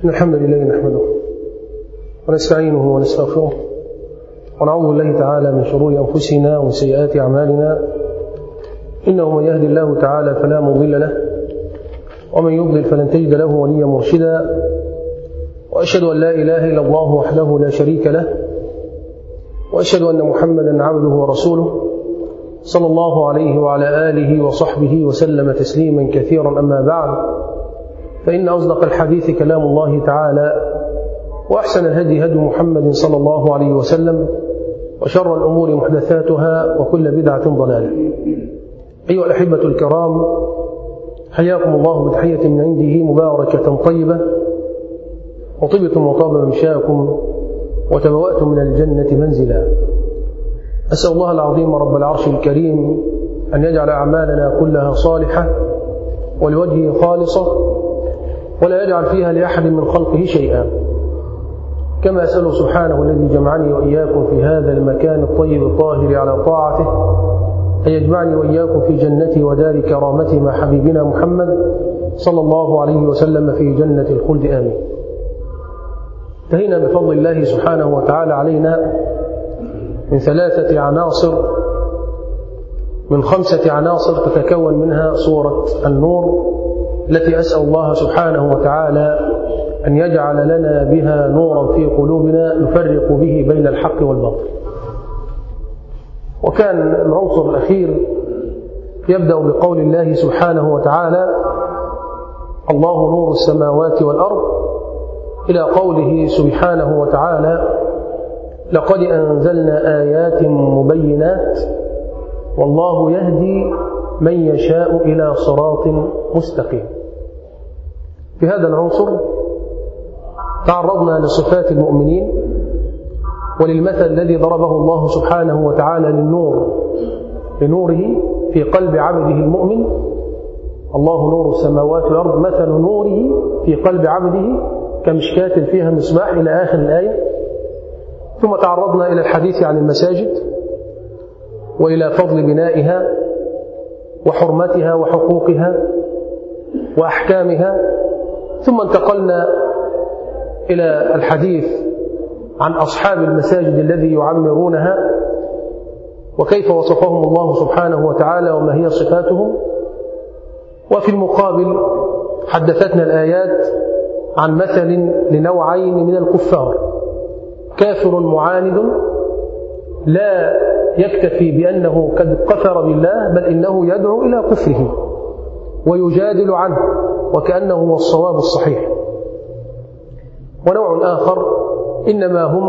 إن الحمد لله نحمده ونستعينه ونستغفره ونعوذ بالله تعالى من شرور أنفسنا ومن سيئات أعمالنا إنه من يهدي الله تعالى فلا مضل له ومن يضلل فلن تجد له وليا مرشدا وأشهد أن لا إله إلا الله وحده لا شريك له وأشهد أن محمدا عبده ورسوله صلى الله عليه وعلى آله وصحبه وسلم تسليما كثيرا أما بعد فإن أصدق الحديث كلام الله تعالى وأحسن الهدي هدي محمد صلى الله عليه وسلم وشر الأمور محدثاتها وكل بدعة ضلالة أيها الأحبة الكرام حياكم الله بتحية من عنده مباركة طيبة وطبتم وطاب ممشاكم وتبوأتم من الجنة منزلا أسأل الله العظيم رب العرش الكريم أن يجعل أعمالنا كلها صالحة ولوجهه خالصة ولا يجعل فيها لأحد من خلقه شيئا كما أسأله سبحانه الذي جمعني وإياكم في هذا المكان الطيب الطاهر على طاعته أن يجمعني وإياكم في جنته ودار كرامته مع حبيبنا محمد صلى الله عليه وسلم في جنة الخلد آمين انتهينا بفضل الله سبحانه وتعالى علينا من ثلاثة عناصر من خمسة عناصر تتكون منها صورة النور التي أسأل الله سبحانه وتعالى أن يجعل لنا بها نورا في قلوبنا نفرق به بين الحق والباطل وكان العنصر الأخير يبدأ بقول الله سبحانه وتعالى الله نور السماوات والأرض إلى قوله سبحانه وتعالى لقد أنزلنا آيات مبينات والله يهدي من يشاء إلى صراط مستقيم في هذا العنصر تعرضنا لصفات المؤمنين وللمثل الذي ضربه الله سبحانه وتعالى للنور لنوره في قلب عبده المؤمن الله نور السماوات والأرض مثل نوره في قلب عبده كمشكاة فيها مصباح إلى آخر الآية ثم تعرضنا إلى الحديث عن المساجد وإلى فضل بنائها وحرمتها وحقوقها وأحكامها ثم انتقلنا إلى الحديث عن أصحاب المساجد الذي يعمرونها وكيف وصفهم الله سبحانه وتعالى وما هي صفاتهم وفي المقابل حدثتنا الآيات عن مثل لنوعين من الكفار كافر معاند لا يكتفي بأنه قد كفر بالله بل إنه يدعو إلى كفره ويجادل عنه وكأنه هو الصواب الصحيح ونوع آخر إنما هم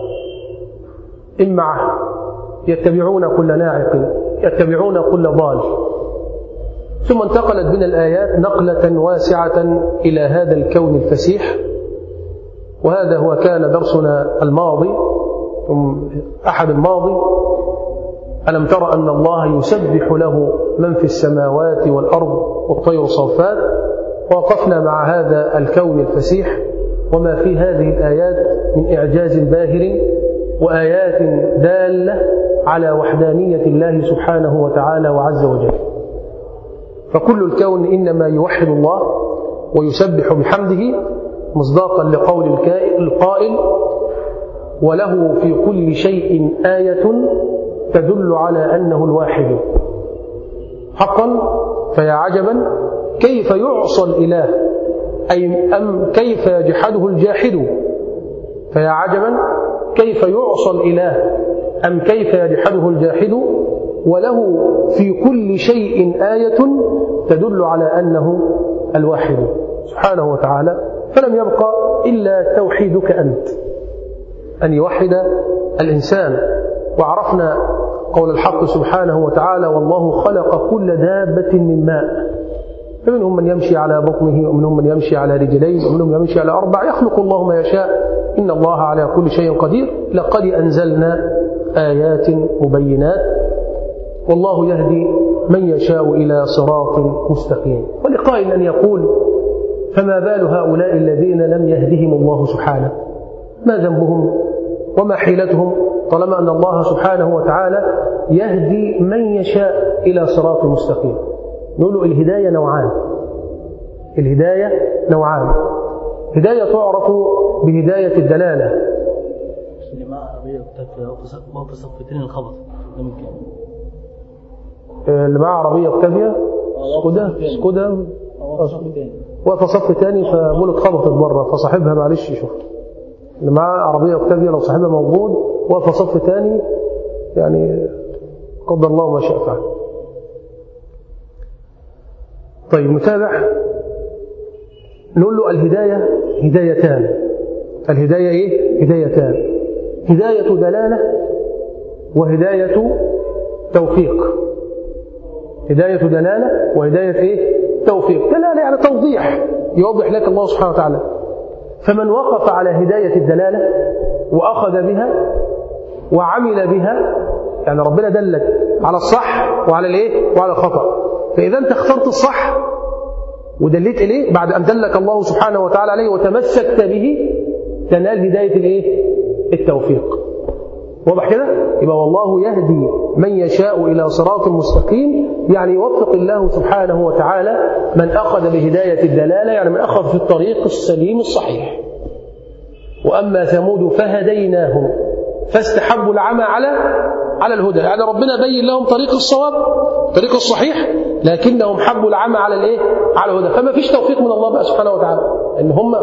إمعة يتبعون كل ناعق يتبعون كل ضال ثم انتقلت بنا الآيات نقلة واسعة إلى هذا الكون الفسيح وهذا هو كان درسنا الماضي أحد الماضي ألم تر أن الله يسبح له من في السماوات والأرض والطير صوفات ووقفنا مع هذا الكون الفسيح وما في هذه الآيات من إعجاز باهر وآيات دالة على وحدانية الله سبحانه وتعالى وعز وجل فكل الكون إنما يوحد الله ويسبح بحمده مصداقا لقول القائل وله في كل شيء آية تدل على أنه الواحد حقا فيا عجبا كيف يعصى الإله أي أم كيف يجحده الجاحد فيا عجبا كيف يعصى الإله أم كيف يجحده الجاحد وله في كل شيء آية تدل على أنه الواحد سبحانه وتعالى فلم يبقى إلا توحيدك أنت أن يوحد الإنسان وعرفنا قول الحق سبحانه وتعالى والله خلق كل دابة من ماء فمنهم من يمشي على بطنه ومنهم من يمشي على رجلين ومنهم من يمشي على أربع يخلق الله ما يشاء إن الله على كل شيء قدير لقد أنزلنا آيات مبينات والله يهدي من يشاء إلى صراط مستقيم ولقائل أن يقول فما بال هؤلاء الذين لم يهدهم الله سبحانه ما ذنبهم وما حيلتهم طالما أن الله سبحانه وتعالى يهدي من يشاء إلى صراط مستقيم نقول الهداية نوعان الهداية نوعان هداية تعرف بهداية الدلالة اللي معاه عربية وكتاب موقف صفتين الخبط ده ممكن اللي معاه عربية اوكتافيا سكودا سكودا واقفة صف تاني فبقول اتخبطت بره فصاحبها معلش يشوف اللي معاه عربية اوكتافيا لو صاحبها موجود واقفة صف تاني يعني قدر الله ما شاء فعل طيب نتابع نقول له الهداية هدايتان الهداية ايه هدايتان هداية دلالة وهداية توفيق هداية دلالة وهداية ايه توفيق دلالة يعني توضيح يوضح لك الله سبحانه وتعالى فمن وقف على هداية الدلالة وأخذ بها وعمل بها يعني ربنا دلك على الصح وعلى الايه وعلى الخطأ فإذا أنت اخترت الصح ودليت إليه بعد أن دلك الله سبحانه وتعالى عليه وتمسكت به تنال هداية الايه التوفيق واضح كده يبقى والله يهدي من يشاء إلى صراط مستقيم يعني يوفق الله سبحانه وتعالى من أخذ بهداية الدلالة يعني من أخذ في الطريق السليم الصحيح وأما ثمود فهديناهم فاستحبوا العمى على على الهدى يعني ربنا بين لهم طريق الصواب طريق الصحيح لكنهم حبوا العمى على الايه على الهدى فما فيش توفيق من الله بقى سبحانه وتعالى ان هم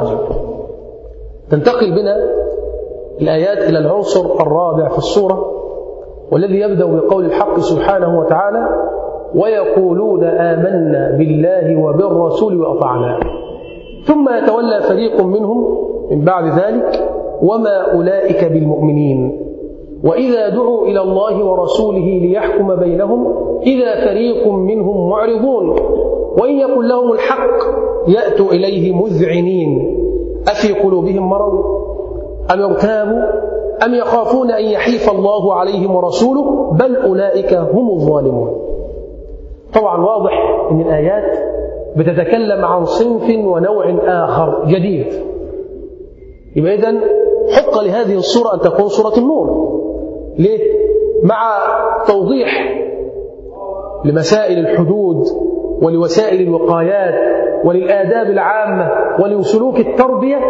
تنتقل بنا الآيات إلى العنصر الرابع في السورة والذي يبدأ بقول الحق سبحانه وتعالى ويقولون آمنا بالله وبالرسول وأطعنا ثم يتولى فريق منهم من بعد ذلك وما أولئك بالمؤمنين وإذا دعوا إلى الله ورسوله ليحكم بينهم إذا فريق منهم معرضون وإن يكن لهم الحق يأتوا إليه مذعنين أفي قلوبهم مرض أم يرتابوا أم يخافون أن يحيف الله عليهم ورسوله بل أولئك هم الظالمون طبعا واضح أن الآيات بتتكلم عن صنف ونوع آخر جديد يبقى إذن حق لهذه الصورة أن تكون صورة النور ليه؟ مع توضيح لمسائل الحدود ولوسائل الوقايات وللآداب العامة ولسلوك التربية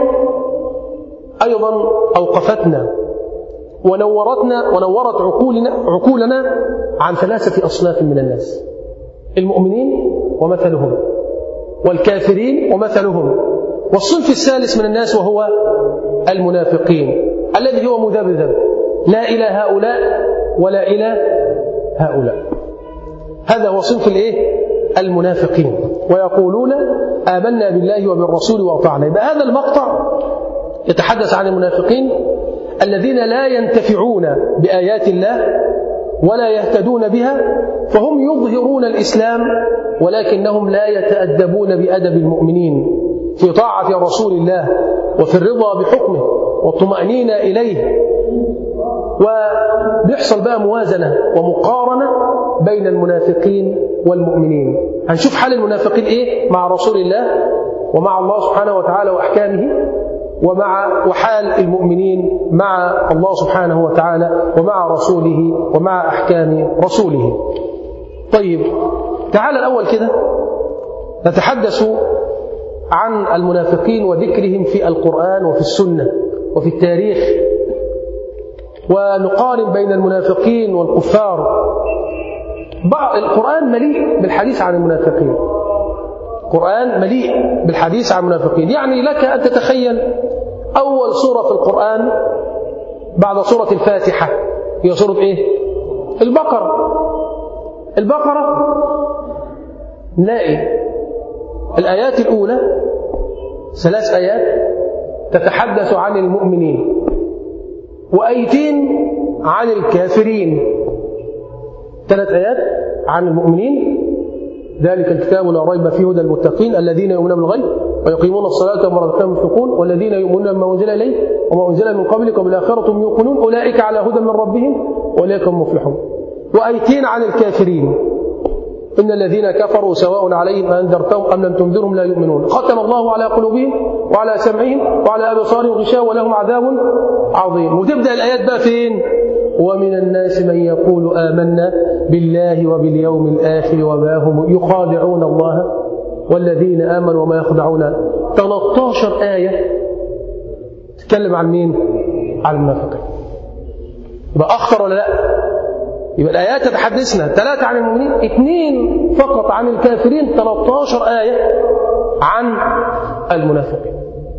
أيضا أوقفتنا ونورتنا ونورت عقولنا, عقولنا عن ثلاثة أصناف من الناس المؤمنين ومثلهم والكافرين ومثلهم والصنف الثالث من الناس وهو المنافقين الذي هو مذبذب لا إلى هؤلاء ولا إلى هؤلاء هذا هو صنف الايه المنافقين ويقولون آمنا بالله وبالرسول وأطعنا يبقى هذا المقطع يتحدث عن المنافقين الذين لا ينتفعون بآيات الله ولا يهتدون بها فهم يظهرون الإسلام ولكنهم لا يتأدبون بأدب المؤمنين في طاعة رسول الله وفي الرضا بحكمه والطمأنينة إليه وبيحصل بقى موازنة ومقارنة بين المنافقين والمؤمنين هنشوف حال المنافقين إيه مع رسول الله ومع الله سبحانه وتعالى وأحكامه ومع وحال المؤمنين مع الله سبحانه وتعالى ومع رسوله ومع أحكام رسوله طيب تعال الأول كده نتحدث عن المنافقين وذكرهم في القرآن وفي السنة وفي التاريخ ونقارن بين المنافقين والكفار بعض القرآن مليء بالحديث عن المنافقين القرآن مليء بالحديث عن المنافقين يعني لك أن تتخيل أول سورة في القرآن بعد سورة الفاتحة هي سورة إيه؟ البقرة البقرة نلاقي الآيات الأولى ثلاث آيات تتحدث عن المؤمنين وآيتين عن الكافرين ثلاث آيات عن المؤمنين ذلك الكتاب لا ريب فيه هدى المتقين الذين يؤمنون بالغيب ويقيمون الصلاة وما رزقناهم ينفقون والذين يؤمنون بما أنزل إليه وما أنزل من قبلك وبالآخرة هم يوقنون أولئك على هدى من ربهم وأولئك هم مفلحون وآيتين عن الكافرين إن الذين كفروا سواء عليهم أنذرتهم أم لم تنذرهم لا يؤمنون ختم الله على قلوبهم وعلى سمعهم وعلى أبصارهم غشاوة ولهم عذاب عظيم وتبدأ الآيات بقى فين ومن الناس من يقول آمنا بالله وباليوم الآخر وما هم يخادعون الله والذين آمنوا وما يخدعون 13 آية تتكلم عن مين؟ عن المنافقين يبقى أخطر ولا لا؟ يبقى الآيات تتحدثنا ثلاثة عن المؤمنين اثنين فقط عن الكافرين 13 آية عن المنافقين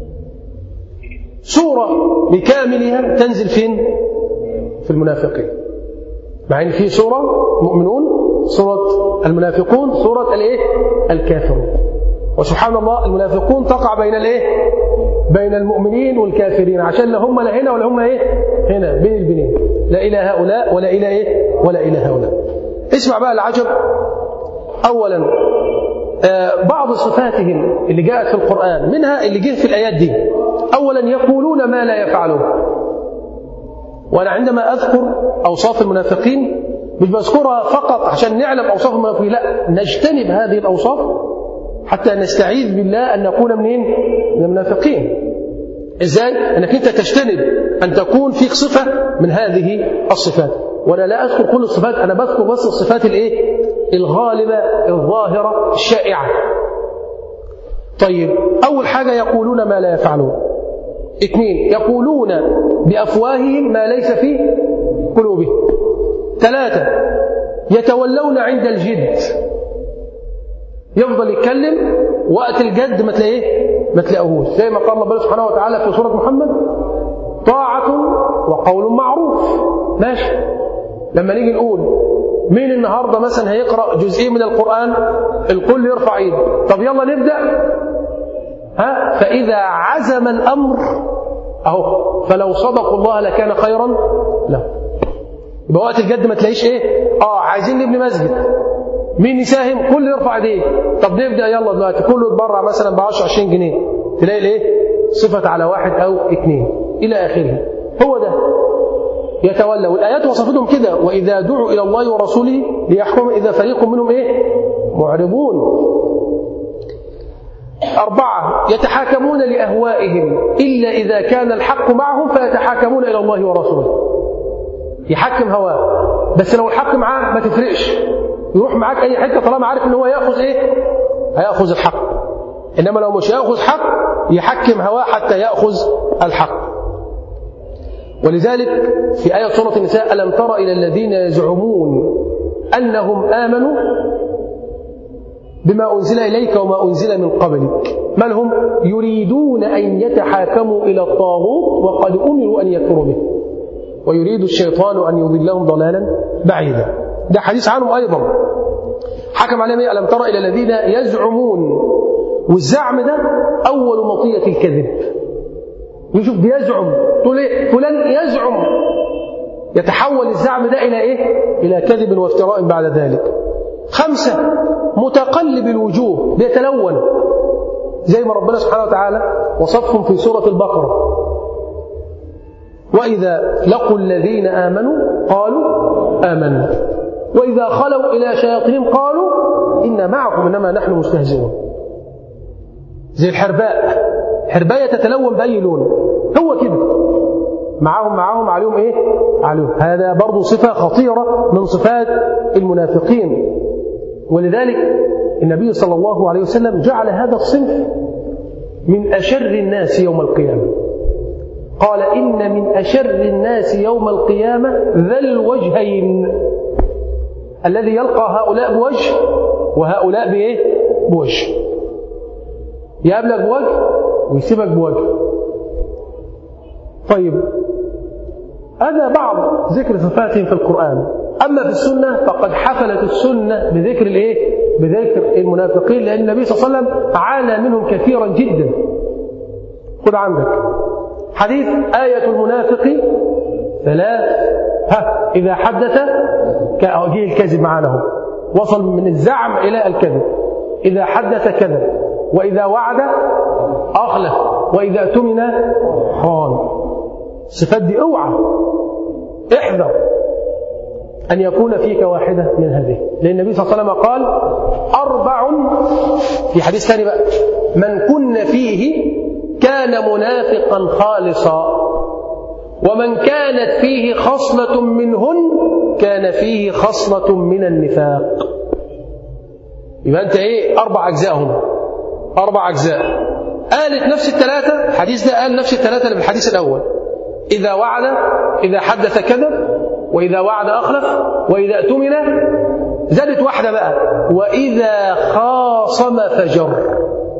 سورة بكاملها تنزل فين؟ في المنافقين مع ان في سورة مؤمنون سورة المنافقون سورة الايه؟ الكافرون وسبحان الله المنافقون تقع بين الايه؟ بين المؤمنين والكافرين عشان لا هم لا هنا ولا هم ايه؟ هنا بين البنين لا الى هؤلاء ولا الى ايه؟ ولا الى هؤلاء اسمع بقى العجب اولا آه بعض صفاتهم اللي جاءت في القرآن منها اللي جه في الآيات دي أولا يقولون ما لا يفعلون وأنا عندما أذكر أوصاف المنافقين مش بذكرها فقط عشان نعلم أوصاف المنافقين لا نجتنب هذه الأوصاف حتى نستعيذ بالله أن نكون منين؟ من المنافقين إزاي؟ أنك أنت تجتنب أن تكون فيك صفة من هذه الصفات وأنا لا أذكر كل الصفات أنا بذكر بس الصفات الإيه؟ الغالبة الظاهرة الشائعة طيب أول حاجة يقولون ما لا يفعلون اثنين يقولون بأفواههم ما ليس في قلوبهم ثلاثة يتولون عند الجد يفضل يتكلم وقت الجد ما تلاقيه ما تلاقوهوش زي ما قال الله سبحانه وتعالى في سورة محمد طاعة وقول معروف ماشي لما نيجي نقول مين النهارده مثلا هيقرا جزئين من القران الكل يرفع ايده طب يلا نبدا ها فاذا عزم الامر اهو فلو صدقوا الله لكان خيرا له يبقى وقت الجد ما تلاقيش ايه اه عايزين نبني مسجد مين يساهم كل يرفع ايديه طب نبدا يلا دلوقتي كله يتبرع مثلا ب 10 20 جنيه تلاقي الايه صفه على واحد او اثنين الى اخره هو ده يتولى والآيات وصفتهم كده وإذا دعوا إلى الله ورسوله ليحكم إذا فريق منهم إيه معرضون أربعة يتحاكمون لأهوائهم إلا إذا كان الحق معهم فيتحاكمون إلى الله ورسوله يحكم هواه بس لو الحق معاه ما تفرقش يروح معاك أي حتة طالما عارف إن هو يأخذ إيه هيأخذ الحق إنما لو مش يأخذ حق يحكم هواه حتى يأخذ الحق ولذلك في آية سورة النساء ألم تر إلى الذين يزعمون أنهم آمنوا بما أنزل إليك وما أنزل من قبلك من هم يريدون أن يتحاكموا إلى الطاغوت وقد أمروا أن يكفروا به ويريد الشيطان أن يضلهم ضلالا بعيدا ده حديث عنهم أيضا حكم عليهم ألم تر إلى الذين يزعمون والزعم ده أول مطية الكذب يشوف بيزعم تقول ايه فلان يزعم يتحول الزعم ده الى ايه الى كذب وافتراء بعد ذلك خمسة متقلب الوجوه بيتلون زي ما ربنا سبحانه وتعالى وصفهم في سورة البقرة وإذا لقوا الذين آمنوا قالوا آمنا وإذا خلوا إلى شياطين قالوا إنا معكم إنما نحن مستهزئون زي الحرباء حرباية تتلون بأي لون هو كده معاهم معاهم عليهم ايه عليهم هذا برضو صفة خطيرة من صفات المنافقين ولذلك النبي صلى الله عليه وسلم جعل هذا الصنف من أشر الناس يوم القيامة قال إن من أشر الناس يوم القيامة ذا الوجهين الذي يلقى هؤلاء بوجه وهؤلاء بإيه؟ بوجه يقابلك بوجه ويسيبك بوجه طيب هذا بعض ذكر صفاتهم في القرآن أما في السنة فقد حفلت السنة بذكر الإيه؟ بذكر المنافقين لأن النبي صلى الله عليه وسلم عانى منهم كثيرا جدا خذ عندك حديث آية المنافق ثلاث ها إذا حدث جه الكذب معنا هو وصل من الزعم إلى الكذب إذا حدث كذب وإذا وعد أخلف وإذا اؤتمن خان الصفات دي اوعى احذر أن يكون فيك واحدة من هذه لأن النبي صلى الله عليه وسلم قال أربع في حديث ثاني بقى من كن فيه كان منافقا خالصا ومن كانت فيه خصلة منهن كان فيه خصلة من النفاق يبقى أنت إيه أربع أجزاء هم أربع أجزاء قالت نفس الثلاثة الحديث ده قال نفس الثلاثة اللي في الحديث الأول إذا وعد إذا حدث كذب وإذا وعد أخلف وإذا اؤتمن زادت واحدة بقى وإذا خاصم فجر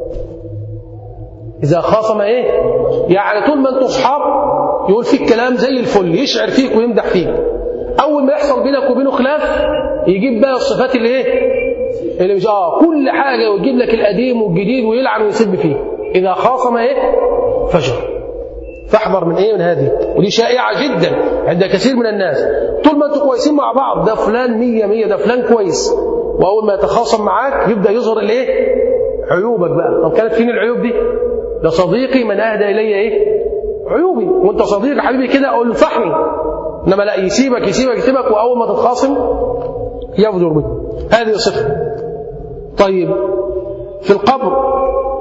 إذا خاصم إيه يعني طول ما أنتوا أصحاب يقول فيك كلام زي الفل يشعر فيك ويمدح فيك أول ما يحصل بينك وبينه خلاف يجيب بقى الصفات اللي إيه اللي مش آه كل حاجة ويجيب لك القديم والجديد ويلعن ويسب فيه إذا خاصم إيه فجر فاحذر من ايه من هذه ودي شائعه جدا عند كثير من الناس طول ما انتوا كويسين مع بعض ده فلان مية مية ده فلان كويس واول ما يتخاصم معاك يبدا يظهر الايه عيوبك بقى طب كانت فين العيوب دي ده صديقي من اهدى الي ايه عيوبي وانت صديقي حبيبي كده اقول انصحني انما لا يسيبك يسيبك يسيبك واول ما تتخاصم يفجر بك هذه صفه طيب في القبر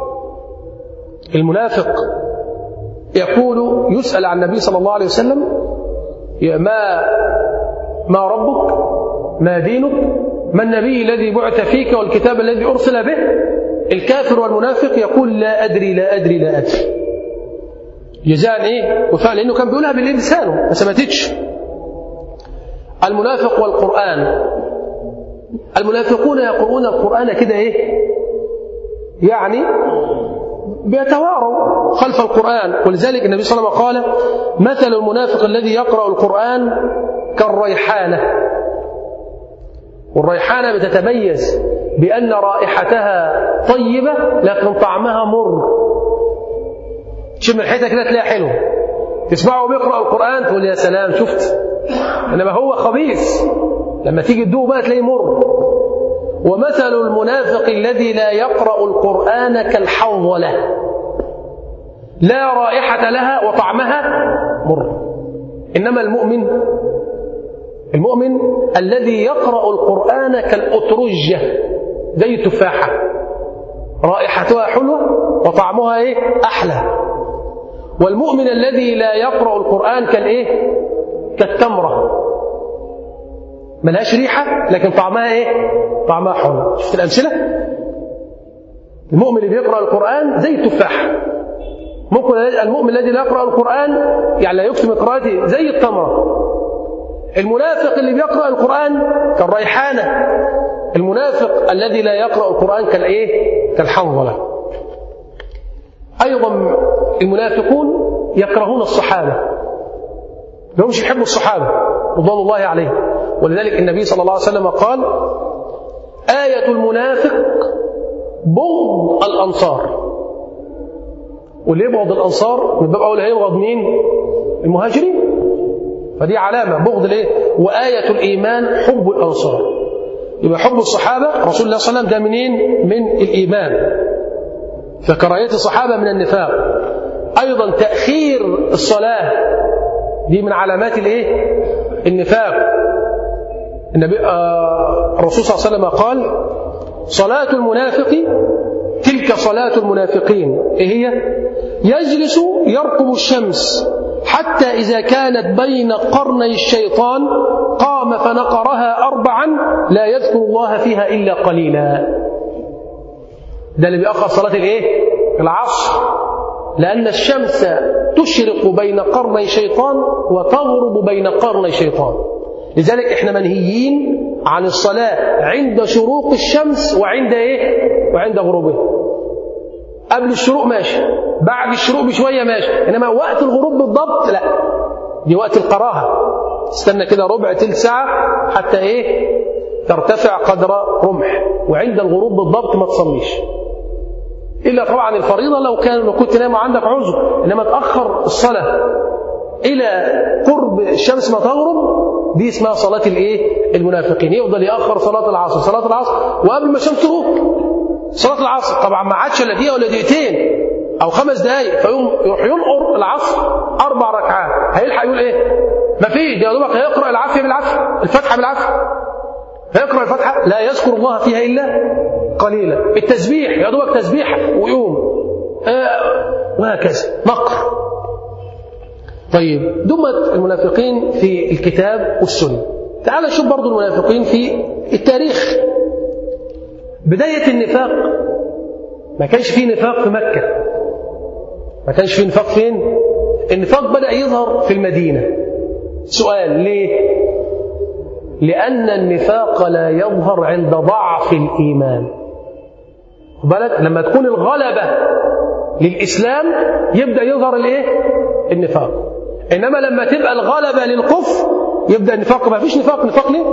المنافق يقول يسأل عن النبي صلى الله عليه وسلم ما ما ربك ما دينك ما النبي الذي بعث فيك والكتاب الذي أرسل به الكافر والمنافق يقول لا أدري لا أدري لا أدري جزاء إيه وفعل لأنه كان بيقولها باللسانه ما ثبتتش المنافق والقرآن المنافقون يقرؤون القرآن كده إيه يعني بيتواروا خلف القرآن ولذلك النبي صلى الله عليه وسلم قال مثل المنافق الذي يقرأ القرآن كالريحانة والريحانة بتتميز بأن رائحتها طيبة لكن طعمها مر تشم ريحتها كده تلاقيها حلوة تسمعه بيقرأ القرآن تقول يا سلام شفت إنما هو خبيث لما تيجي تدوق بقى تلاقيه مر ومثل المنافق الذي لا يقرأ القرآن كالحنظلة لا رائحة لها وطعمها مر إنما المؤمن المؤمن الذي يقرأ القرآن كالأترجة زي التفاحة رائحتها حلوة وطعمها إيه؟ أحلى والمؤمن الذي لا يقرأ القرآن كالإيه؟ كالتمرة ملهاش ريحة لكن طعمها ايه طعمها حلو شفت الأمثلة المؤمن اللي بيقرأ القرآن زي التفاح ممكن المؤمن الذي لا يقرأ القرآن يعني لا يكتم قراءته زي التمرة المنافق اللي بيقرأ القرآن كالريحانة المنافق الذي لا يقرأ القرآن كالإيه كالحنظلة أيضا المنافقون يكرهون الصحابة ما همش يحبوا الصحابة رضوان الله عليهم ولذلك النبي صلى الله عليه وسلم قال آية المنافق بغض الأنصار واللي يبغض الأنصار من باب أول هيبغض مين؟ المهاجرين فدي علامة بغض الايه؟ وآية الإيمان حب الأنصار يبقى حب الصحابة رسول الله صلى الله عليه وسلم ده منين؟ من الإيمان فكراهية الصحابة من النفاق أيضا تأخير الصلاة دي من علامات الايه؟ النفاق النبي آه الرسول صلى الله عليه وسلم قال صلاة المنافق تلك صلاة المنافقين إيه هي؟ يجلس يرقب الشمس حتى إذا كانت بين قرني الشيطان قام فنقرها أربعا لا يذكر الله فيها إلا قليلا ده اللي بيأخر صلاة الإيه؟ العصر لأن الشمس تشرق بين قرني شيطان وتغرب بين قرني شيطان لذلك احنا منهيين عن الصلاة عند شروق الشمس وعند ايه وعند غروبها قبل الشروق ماشي بعد الشروق بشوية ماشي إنما وقت الغروب بالضبط لا دي وقت القراهة استنى كده ربع تلت ساعة حتى ايه ترتفع قدر رمح وعند الغروب بالضبط ما تصليش إلا طبعا الفريضة لو كان لو كنت نايم عندك عذر إنما تأخر الصلاة إلى قرب الشمس ما تغرب دي اسمها صلاة الايه؟ المنافقين يفضل يأخر صلاة العصر صلاة العصر وقبل ما الشمس تغرب صلاة العصر طبعا ما عادش الا دقيقة ولا دقيقتين أو خمس دقايق فيقوم يروح ينقر العصر أربع ركعات هيلحق يقول إيه؟ ما فيش يا دوبك هيقرأ العافية بالعافية الفاتحة بالعافية هيقرأ الفاتحة لا يذكر الله فيها إلا قليلا التسبيح يا دوبك تسبيح ويقوم آه وهكذا مكر طيب دمت المنافقين في الكتاب والسنة تعال نشوف برضو المنافقين في التاريخ بداية النفاق ما كانش فيه نفاق في مكة ما كانش في نفاق فين النفاق بدأ يظهر في المدينة سؤال ليه لأن النفاق لا يظهر عند ضعف الإيمان بالك لما تكون الغلبة للإسلام يبدأ يظهر الإيه النفاق إنما لما تبقى الغلبة للكفر يبدأ النفاق ما فيش نفاق نفاق ليه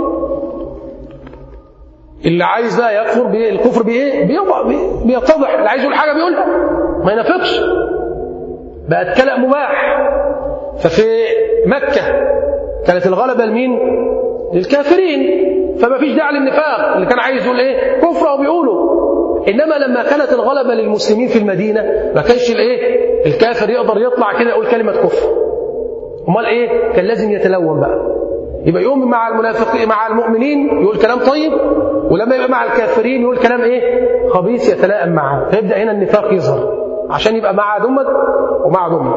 اللي عايز بقى يكفر بيه الكفر بايه بيتضح اللي عايز يقول حاجه بيقولها ما ينافقش بقت كلام مباح ففي مكه كانت الغلبه لمين للكافرين فما فيش داعي للنفاق اللي كان عايز يقول ايه كفر او بيقولوا انما لما كانت الغلبه للمسلمين في المدينه ما كانش الايه الكافر يقدر يطلع كده يقول كلمه كفر امال ايه كان لازم يتلون بقى يبقى يقوم مع المنافقين مع المؤمنين يقول كلام طيب ولما يبقى مع الكافرين يقول كلام ايه خبيث يتلائم معاه فيبدا هنا النفاق يظهر عشان يبقى مع دمك ومع دمك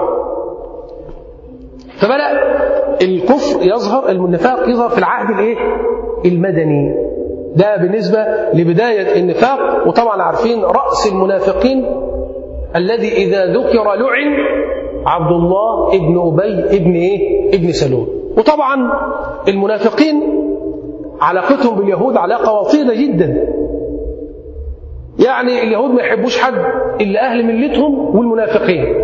فبدا الكفر يظهر النفاق يظهر في العهد الايه المدني ده بالنسبه لبدايه النفاق وطبعا عارفين راس المنافقين الذي اذا ذكر لعن عبد الله ابن ابي ابن ايه ابن سلول وطبعا المنافقين علاقتهم باليهود علاقة وطيدة جدا يعني اليهود ما يحبوش حد إلا أهل ملتهم والمنافقين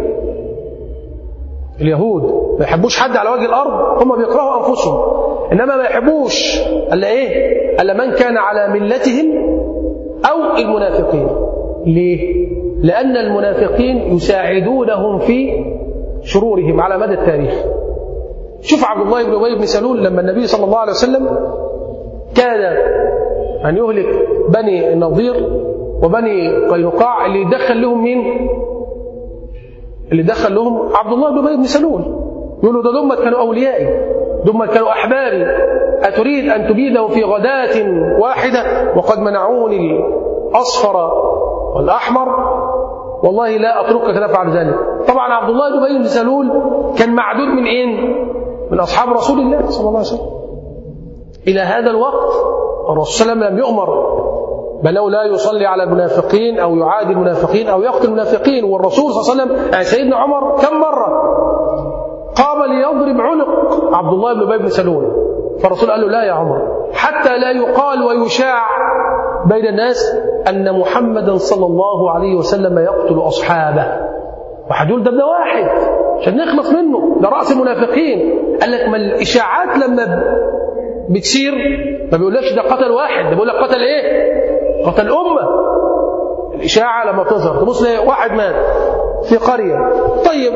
اليهود ما يحبوش حد على وجه الأرض هم بيكرهوا أنفسهم إنما ما يحبوش إلا إيه إلا من كان على ملتهم أو المنافقين ليه لأن المنافقين يساعدونهم في شرورهم على مدى التاريخ شوف عبد الله بن ابي بن سلول لما النبي صلى الله عليه وسلم كاد ان يهلك بني النضير وبني قينقاع اللي دخل لهم مين؟ اللي دخل لهم عبد الله بن ابي بن سلول يقولوا ده دمت كانوا اوليائي دمت كانوا احبابي اتريد ان تبيده في غداة واحده وقد منعوني الاصفر والاحمر والله لا اتركك تفعل ذلك طبعا عبد الله بن ابي بن سلول كان معدود من ايه؟ من أصحاب رسول الله صلى الله عليه وسلم إلى هذا الوقت الرسول صلى الله عليه وسلم لم يؤمر بل لا يصلي على المنافقين أو يعادي المنافقين أو يقتل المنافقين والرسول صلى الله عليه وسلم يعني سيدنا عمر كم مرة قام ليضرب عنق عبد الله بن أبي بن سلول فالرسول قال له لا يا عمر حتى لا يقال ويشاع بين الناس أن محمدا صلى الله عليه وسلم يقتل أصحابه واحد يقول ده ده واحد عشان نخلص منه ده رأس المنافقين قال لك ما الإشاعات لما بتسير ما بيقولكش ده قتل واحد ده بيقول لك قتل إيه؟ قتل أمة الإشاعة لما تظهر تبص ليه واحد مات في قرية طيب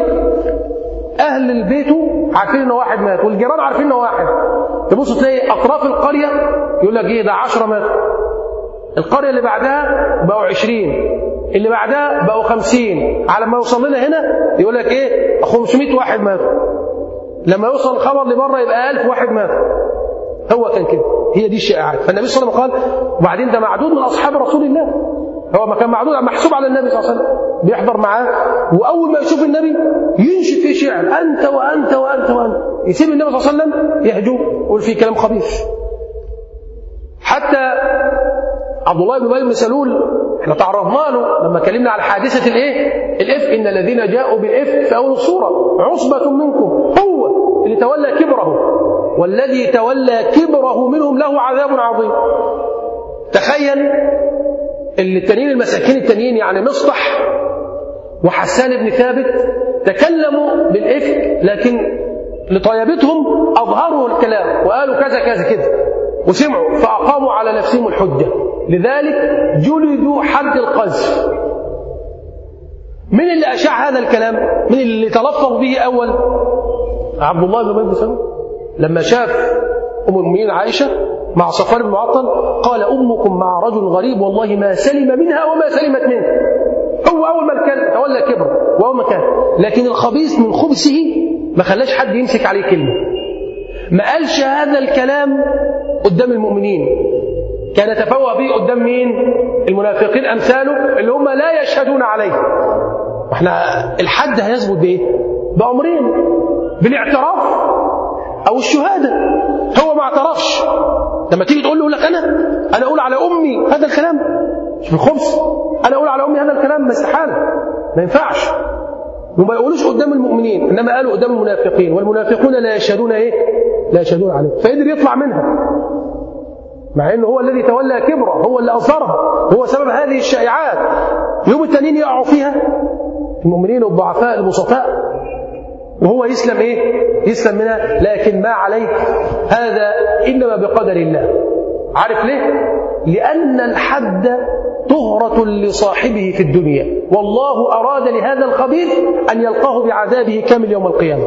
أهل البيت عارفين إنه واحد مات والجيران عارفين إنه واحد تبص تلاقي أطراف القرية يقول لك إيه ده 10 مات القرية اللي بعدها بقوا 20 اللي بعدها بقوا 50 على ما يوصل لنا هنا يقول لك ايه 500 واحد ماتوا لما يوصل الخبر لبره يبقى 1000 واحد ماتوا هو كان كده هي دي الشائعات فالنبي صلى الله عليه وسلم قال وبعدين ده معدود من اصحاب رسول الله هو ما كان معدود محسوب على النبي صلى الله عليه وسلم بيحضر معاه واول ما يشوف النبي ينشد فيه شعر انت وانت وانت وانت يسيب النبي صلى الله عليه وسلم يهجوه يقول فيه كلام خبيث حتى عبد الله بن ابي بن سلول احنا تعرضنا له لما اتكلمنا على حادثه الايه؟ الافك ان الذين جاءوا بالافك في اول الصوره عصبه منكم هو اللي تولى كبره والذي تولى كبره منهم له عذاب عظيم. تخيل اللي التانيين المساكين التانيين يعني مصطح وحسان بن ثابت تكلموا بالافك لكن لطيبتهم اظهروا الكلام وقالوا كذا كذا كذا وسمعوا فاقاموا على نفسهم الحجه لذلك جلدوا حد القذف من اللي أشاع هذا الكلام من اللي تلفظ به أول عبد الله بن ابي سلول لما شاف أم المؤمنين عائشة مع صفوان بن معطل قال أمكم مع رجل غريب والله ما سلم منها وما سلمت منه هو أول ما كان تولى كبره وأول ما كان لكن الخبيث من خبثه ما خلاش حد يمسك عليه كلمة ما قالش هذا الكلام قدام المؤمنين كان يتفوه به قدام مين المنافقين أمثاله اللي هم لا يشهدون عليه واحنا الحد هيثبت بايه بأمرين بالاعتراف أو الشهادة هو ما اعترفش لما تيجي تقول له يقول لك أنا أنا أقول على أمي هذا الكلام مش بالخبث أنا أقول على أمي هذا الكلام ما استحالة ما ينفعش وما يقولوش قدام المؤمنين انما قالوا قدام المنافقين والمنافقون لا يشهدون ايه لا يشهدون عليه فقدر يطلع منها مع انه هو الذي تولى كبره هو اللي اصرها هو سبب هذه الشائعات يوم التانيين يقعوا فيها المؤمنين الضعفاء البسطاء وهو يسلم ايه يسلم منها لكن ما عليه هذا انما بقدر الله عارف ليه لان الحد طهرة لصاحبه في الدنيا والله أراد لهذا الخبيث أن يلقاه بعذابه كامل يوم القيامة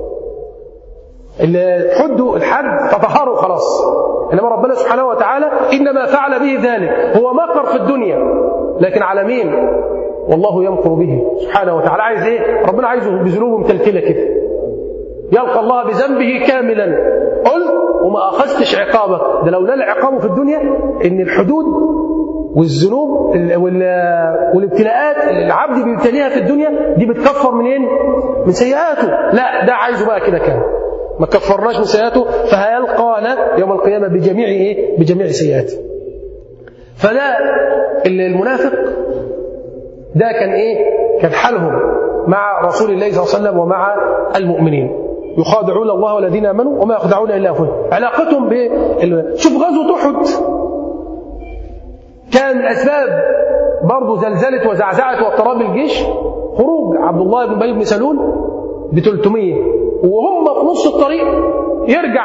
اللي حدوا الحد تطهروا خلاص إنما ربنا سبحانه وتعالى إنما فعل به ذلك هو مكر في الدنيا لكن على مين والله يمكر به سبحانه وتعالى عايز ايه ربنا عايزه بذنوبه متلتله كده يلقى الله بذنبه كاملا قلت وما اخذتش عقابك ده لولا العقاب في الدنيا ان الحدود والذنوب والابتلاءات اللي العبد بيبتليها في الدنيا دي بتكفر منين من سيئاته لا ده عايزه بقى كده كان ما كفرناش من سيئاته فهيلقانا يوم القيامه بجميع ايه بجميع سيئاته فده المنافق ده كان ايه كان حالهم مع رسول الله صلى الله عليه وسلم ومع المؤمنين يخادعون الله والذين امنوا وما يخدعون الا انفسهم علاقتهم ب شوف غزوه احد كان من اسباب برضه زلزله وزعزعه واضطراب الجيش خروج عبد الله بن ابي بن سلول ب 300 وهم في نص الطريق يرجع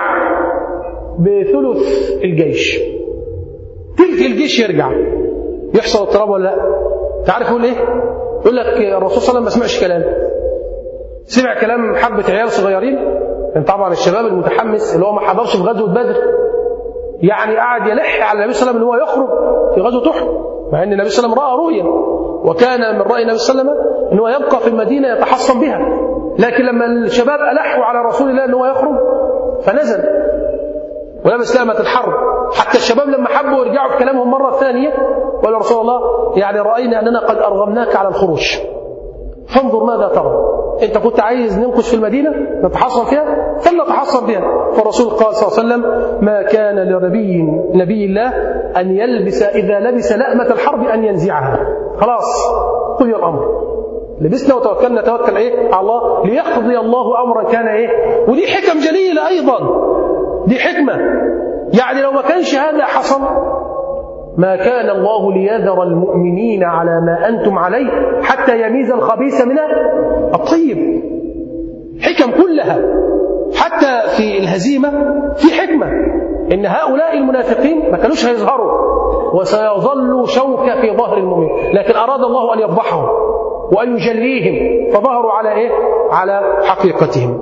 بثلث الجيش تلت الجيش يرجع يحصل اضطراب ولا لا تعرف يقول ايه يقول لك الرسول صلى الله عليه وسلم ما سمعش كلام سمع كلام حبة عيال صغيرين كان طبعا الشباب المتحمس اللي هو ما حضرش في غزوة بدر يعني قعد يلح على النبي صلى الله عليه وسلم ان هو يخرج في غزوة احد مع ان النبي صلى الله عليه وسلم راى رؤيا وكان من راي النبي صلى الله عليه وسلم ان هو يبقى في المدينه يتحصن بها لكن لما الشباب الحوا على رسول الله ان هو يخرج فنزل ولبس لامة الحرب حتى الشباب لما حبوا يرجعوا في كلامهم مرة ثانية قالوا رسول الله يعني رأينا أننا قد أرغمناك على الخروج فانظر ماذا ترى أنت كنت عايز ننقش في المدينة نتحصن فيها فلنتحصن بها فالرسول قال صلى الله عليه وسلم ما كان لنبي نبي الله أن يلبس إذا لبس لأمة الحرب أن ينزعها خلاص قضي الأمر لبسنا وتوكلنا توكل ايه على الله ليقضي الله امرا كان ايه ودي حكم جليله ايضا دي حكمه يعني لو ما كانش هذا حصل ما كان الله ليذر المؤمنين على ما انتم عليه حتى يميز الخبيث من الطيب حكم كلها حتى في الهزيمه في حكمه ان هؤلاء المنافقين ما كانوش هيظهروا وسيظل شوكه في ظهر المؤمن لكن اراد الله ان يفضحهم وأن يجليهم فظهروا على إيه؟ على حقيقتهم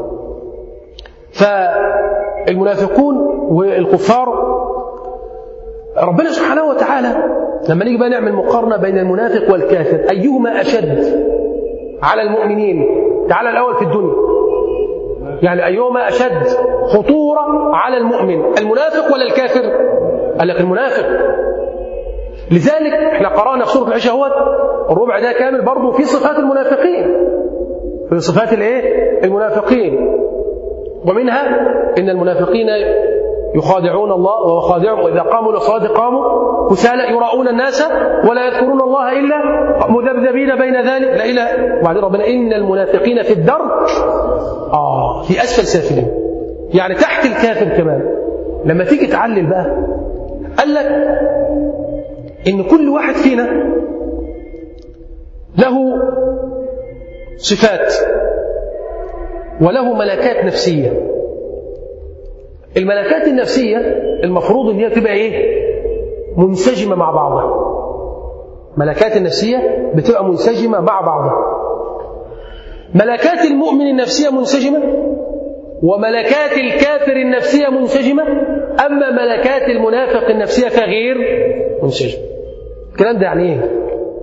فالمنافقون والكفار ربنا سبحانه وتعالى لما نيجي بقى نعمل مقارنة بين المنافق والكافر أيهما أشد على المؤمنين تعالى الأول في الدنيا يعني أيهما أشد خطورة على المؤمن المنافق ولا الكافر قال لك المنافق لذلك احنا قرانا في سوره العشاء اهوت الربع ده كامل برضه في صفات المنافقين في صفات الايه المنافقين ومنها ان المنافقين يخادعون الله وهو خادعهم واذا قاموا للصلاه قاموا كسالى يراؤون الناس ولا يذكرون الله الا مذبذبين بين ذلك لا الى وبعدين ربنا ان المنافقين في الدرك اه في اسفل سافلين يعني تحت الكافر كمان لما تيجي تعلل بقى قال لك ان كل واحد فينا له صفات وله ملكات نفسيه الملكات النفسيه المفروض ان هي تبقى ايه منسجمه مع بعضها ملكات النفسيه بتبقى منسجمه مع بعضها ملكات المؤمن النفسيه منسجمه وملكات الكافر النفسيه منسجمه اما ملكات المنافق النفسيه فغير منسجمه الكلام ده يعني ايه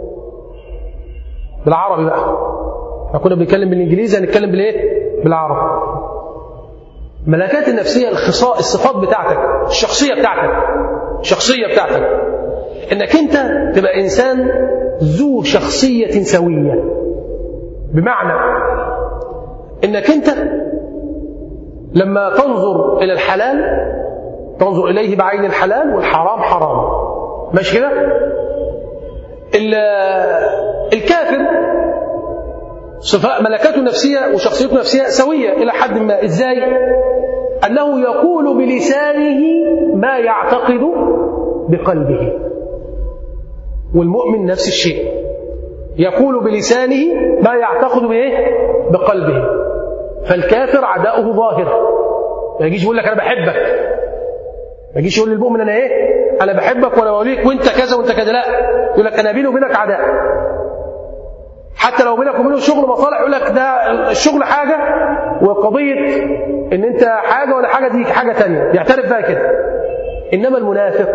بالعربي بقى احنا كنا بنتكلم بالانجليزي هنتكلم بالايه بالعربي ملكات النفسيه الخصاء الصفات بتاعتك الشخصيه بتاعتك الشخصيه بتاعتك انك انت تبقى انسان ذو شخصيه سويه بمعنى انك انت لما تنظر الى الحلال تنظر اليه بعين الحلال والحرام حرام ماشي كده الكافر صفاء ملكاته النفسية وشخصيته النفسية سوية إلى حد ما إزاي؟ أنه يقول بلسانه ما يعتقد بقلبه والمؤمن نفس الشيء يقول بلسانه ما يعتقد بإيه؟ بقلبه فالكافر عداؤه ظاهر ما يجيش يقول لك أنا بحبك ما يجيش يقول للمؤمن أنا إيه؟ أنا بحبك وأنا بوليك وأنت كذا وأنت كذا لا يقول لك أنا بيني وبينك عداء حتى لو بينك وبينه شغل مصالح يقول لك ده الشغل حاجة وقضية إن أنت حاجة ولا حاجة دي حاجة تانية يعترف بها كده إنما المنافق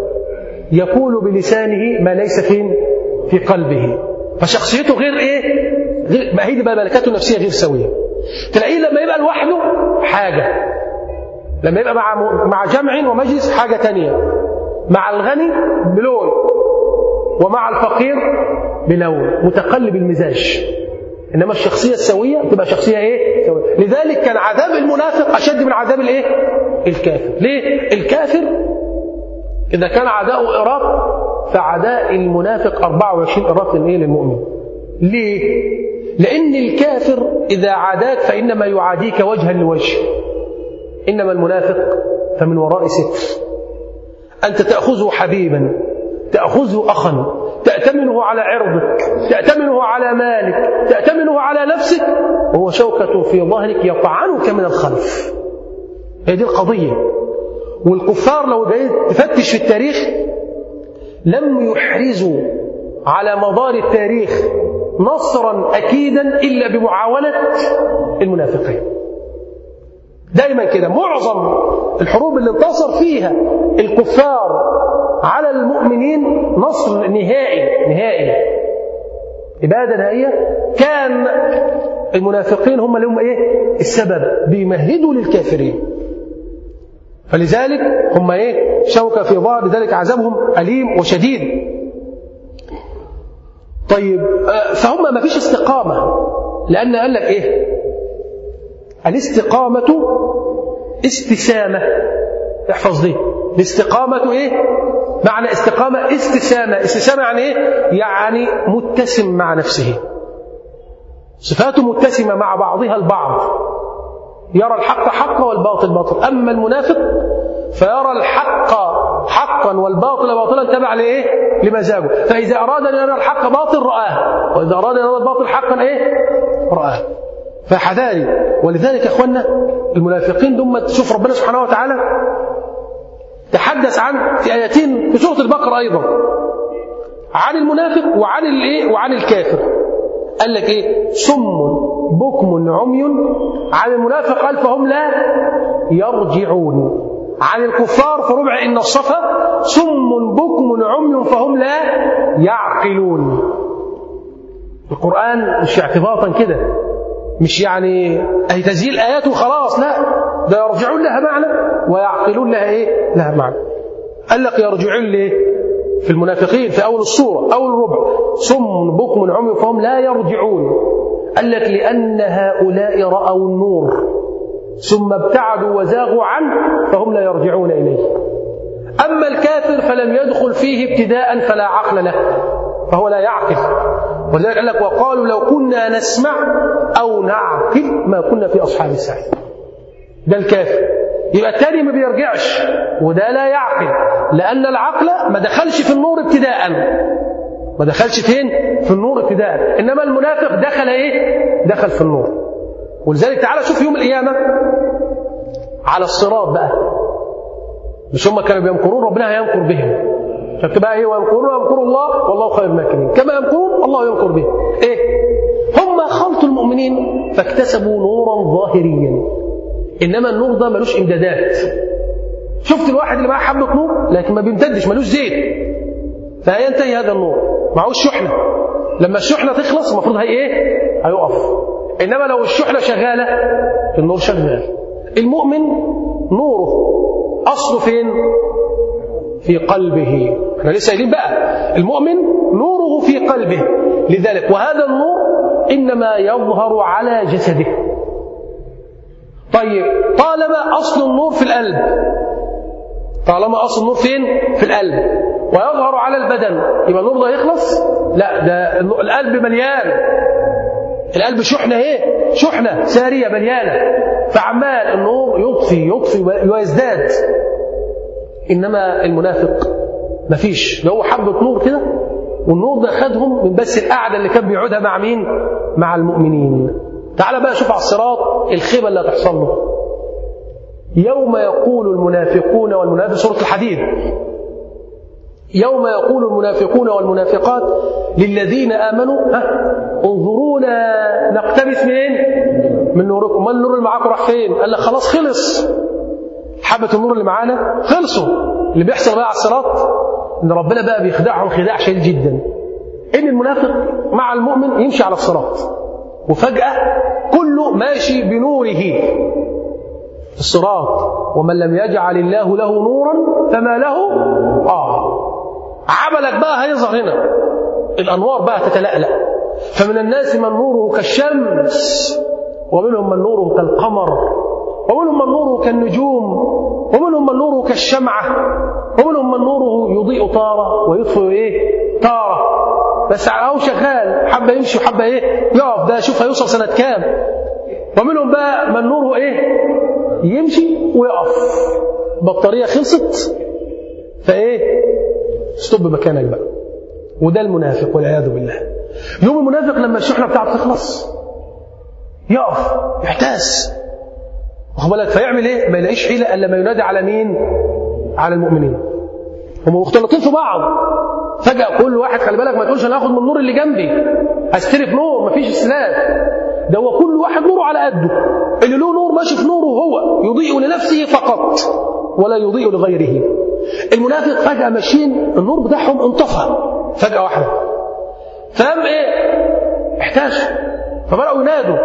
يقول بلسانه ما ليس فين في قلبه فشخصيته غير ايه غير ما هي دي بقى ملكاته النفسيه غير سويه تلاقيه لما يبقى لوحده حاجه لما يبقى مع مع جمع ومجلس حاجه تانية مع الغني بلون ومع الفقير بلون متقلب المزاج انما الشخصيه السويه تبقى شخصيه ايه سوية. لذلك كان عذاب المنافق اشد من عذاب الايه الكافر ليه الكافر إذا كان عداؤه إراق فعداء المنافق 24 إراق للإيه للمؤمن ليه؟ لأن الكافر إذا عاداك فإنما يعاديك وجها لوجه إنما المنافق فمن وراء ستر أنت تأخذه حبيبا تأخذه أخا تأتمنه على عرضك تأتمنه على مالك تأتمنه على نفسك وهو شوكة في ظهرك يطعنك من الخلف هي دي القضية والكفار لو جيت تفتش في التاريخ لم يحرزوا على مدار التاريخ نصرا اكيدا الا بمعاونه المنافقين. دايما كده معظم الحروب اللي انتصر فيها الكفار على المؤمنين نصر نهائي نهائي إبادة نهائية كان المنافقين هم اللي هم إيه السبب بيمهدوا للكافرين فلذلك هم ايه شوكه في ظهر لذلك عذابهم اليم وشديد طيب فهم ما فيش استقامه لان قال لك ايه الاستقامه استسامه احفظ دي الاستقامه ايه معنى استقامه استسامه استسامه يعني ايه يعني متسم مع نفسه صفاته متسمه مع بعضها البعض يرى الحق حقا والباطل باطل أما المنافق فيرى الحق حقا والباطل باطلا تبع لايه؟ لمزاجه، فإذا أراد أن يرى الحق باطل رآه، وإذا أراد أن يرى الباطل حقا ايه؟ رآه. فحذاري ولذلك يا اخوانا المنافقين دول تشوف ربنا سبحانه وتعالى تحدث عن في آيتين في سورة البقرة أيضا عن المنافق وعن الايه؟ وعن الكافر. قال لك ايه؟ صم بكم عمي عن المنافق قال فهم لا يرجعون عن الكفار في ربع إن الصفا صم بكم عمي فهم لا يعقلون القرآن مش اعتباطا كده مش يعني أي تزيل آيات وخلاص لا ده يرجعون لها معنى ويعقلون لها إيه لها معنى قال لك يرجعون ليه في المنافقين في أول الصورة أول الربع صم بكم عمي فهم لا يرجعون قال لك لأن هؤلاء رأوا النور ثم ابتعدوا وزاغوا عنه فهم لا يرجعون إليه أما الكافر فلم يدخل فيه ابتداء فلا عقل له فهو لا يعقل ولذلك قال لك وقالوا لو كنا نسمع أو نعقل ما كنا في أصحاب السعير ده الكافر يبقى التاني ما بيرجعش وده لا يعقل لأن العقل ما دخلش في النور ابتداء ما دخلش فين في النور ابتداء انما المنافق دخل ايه دخل في النور ولذلك تعالى شوف يوم القيامه على الصراط بقى مش هم كانوا بيمكرون ربنا هيمكر بهم فبتبقى ايه ويمكرون ويمكر الله والله خير الماكرين كما يمكرون الله يمكر بهم ايه هم خلطوا المؤمنين فاكتسبوا نورا ظاهريا انما النور ده ملوش امدادات شفت الواحد اللي معاه حبه نور لكن ما بيمتدش ملوش زيت فهينتهي هذا النور معهوش شحنه لما الشحنه تخلص المفروض هي ايه هيقف انما لو الشحنه شغاله النور شغال المؤمن نوره اصله فين في قلبه احنا لسه قايلين بقى المؤمن نوره في قلبه لذلك وهذا النور انما يظهر على جسده طيب طالما اصل النور في القلب طالما اصل النور فين في القلب ويظهر على البدن يبقى النور ده يخلص لا ده القلب مليان القلب شحنة ايه شحنة سارية مليانة فعمال النور يطفي يطفي ويزداد إنما المنافق مفيش ده هو حبة نور كده والنور ده خدهم من بس القعدة اللي كان بيقعدها مع مين مع المؤمنين تعال بقى شوف على الصراط الخيبة اللي هتحصل له يوم يقول المنافقون والمنافق سورة الحديد يوم يقول المنافقون والمنافقات للذين آمنوا ها انظرونا نقتبس منين من نوركم ما النور اللي معاكم راح فين قال لك خلاص خلص حبة النور اللي معانا خلصوا اللي بيحصل بقى على الصراط ان ربنا بقى بيخدعهم خداع شديد جدا ان المنافق مع المؤمن يمشي على الصراط وفجأة كله ماشي بنوره الصراط ومن لم يجعل الله له نورا فما له آه عملك بقى هيظهر هنا الأنوار بقى تتلألأ فمن الناس من نوره كالشمس ومنهم من نوره كالقمر ومنهم من نوره كالنجوم ومنهم من نوره كالشمعة ومنهم من نوره يضيء طارة ويطفئ إيه طارة بس هو شغال حبة يمشي وحبة إيه يقف ده شوف هيوصل سنة كام ومنهم بقى من نوره إيه يمشي ويقف بطارية خلصت فإيه ستوب مكانك بقى وده المنافق والعياذ بالله يوم المنافق لما الشحنة بتاعته تخلص يقف يحتاس واخد بالك فيعمل ايه؟ ما يلاقيش حيله الا ما ينادي على مين؟ على المؤمنين. هم مختلطين في بعض. فجأة كل واحد خلي بالك ما تقولش انا هاخد من النور اللي جنبي. هستلف نور مفيش اسلاف. ده هو كل واحد نوره على قده. اللي له نور ماشي في نوره هو يضيء لنفسه فقط ولا يضيء لغيره. المنافق فجأة ماشيين النور بتاعهم انطفى فجأة واحدة. فقام ايه؟ احتاج فبدأوا ينادوا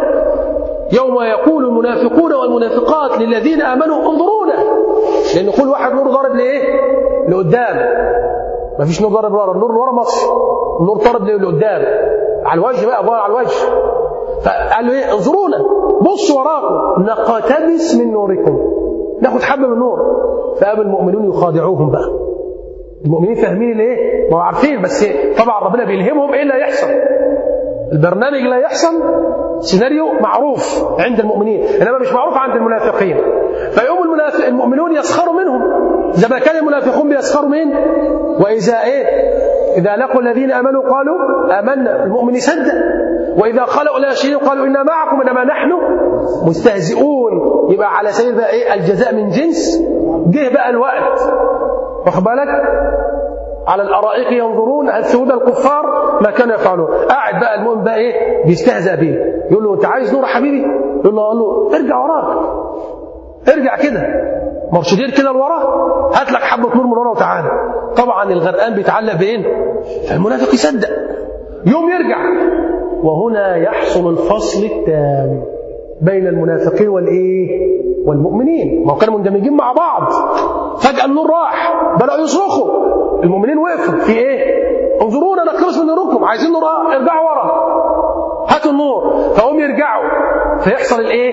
يوم يقول المنافقون والمنافقات للذين آمنوا انظرونا لأن كل واحد نور ضارب لإيه؟ لقدام ما فيش نور ضارب ورا النور اللي ورا مصر النور ضارب لقدام على الوجه بقى ضارب على الوجه فقال له ايه انظرونا بصوا وراكم نقتبس من نوركم ناخد حبه من النور فقام المؤمنون يخادعوهم بقى المؤمنين فاهمين الايه؟ ما هو عارفين بس طبعا ربنا بيلهمهم ايه اللي هيحصل البرنامج اللي هيحصل سيناريو معروف عند المؤمنين انما مش معروف عند المنافقين فيقوم المنافق المؤمنون يسخروا منهم زي ما كان المنافقون بيسخروا من واذا ايه اذا لقوا الذين امنوا قالوا امنا المؤمن يصدق واذا خلوا الى شيء قالوا انا معكم انما نحن مستهزئون يبقى على سبيل بقى ايه الجزاء من جنس جه بقى الوقت واخد بالك على الارائك ينظرون هل سود الكفار ما كانوا يفعلون قاعد بقى المؤمن بقى ايه بيستهزأ بيه يقول له انت عايز نور يا حبيبي يقول له, له ارجع وراك ارجع كده مرشدين كده لورا هات لك حبه نور من ورا وتعالى طبعا الغرقان بيتعلق بايه فالمنافق يصدق يوم يرجع وهنا يحصل الفصل التام بين المنافقين والايه والمؤمنين ما كانوا مندمجين مع بعض فجأة النور راح بدأوا يصرخوا المؤمنين وقفوا في ايه انظرونا نقتبس من نوركم عايزين نور ارجعوا ورا هاتوا النور فهم يرجعوا فيحصل الايه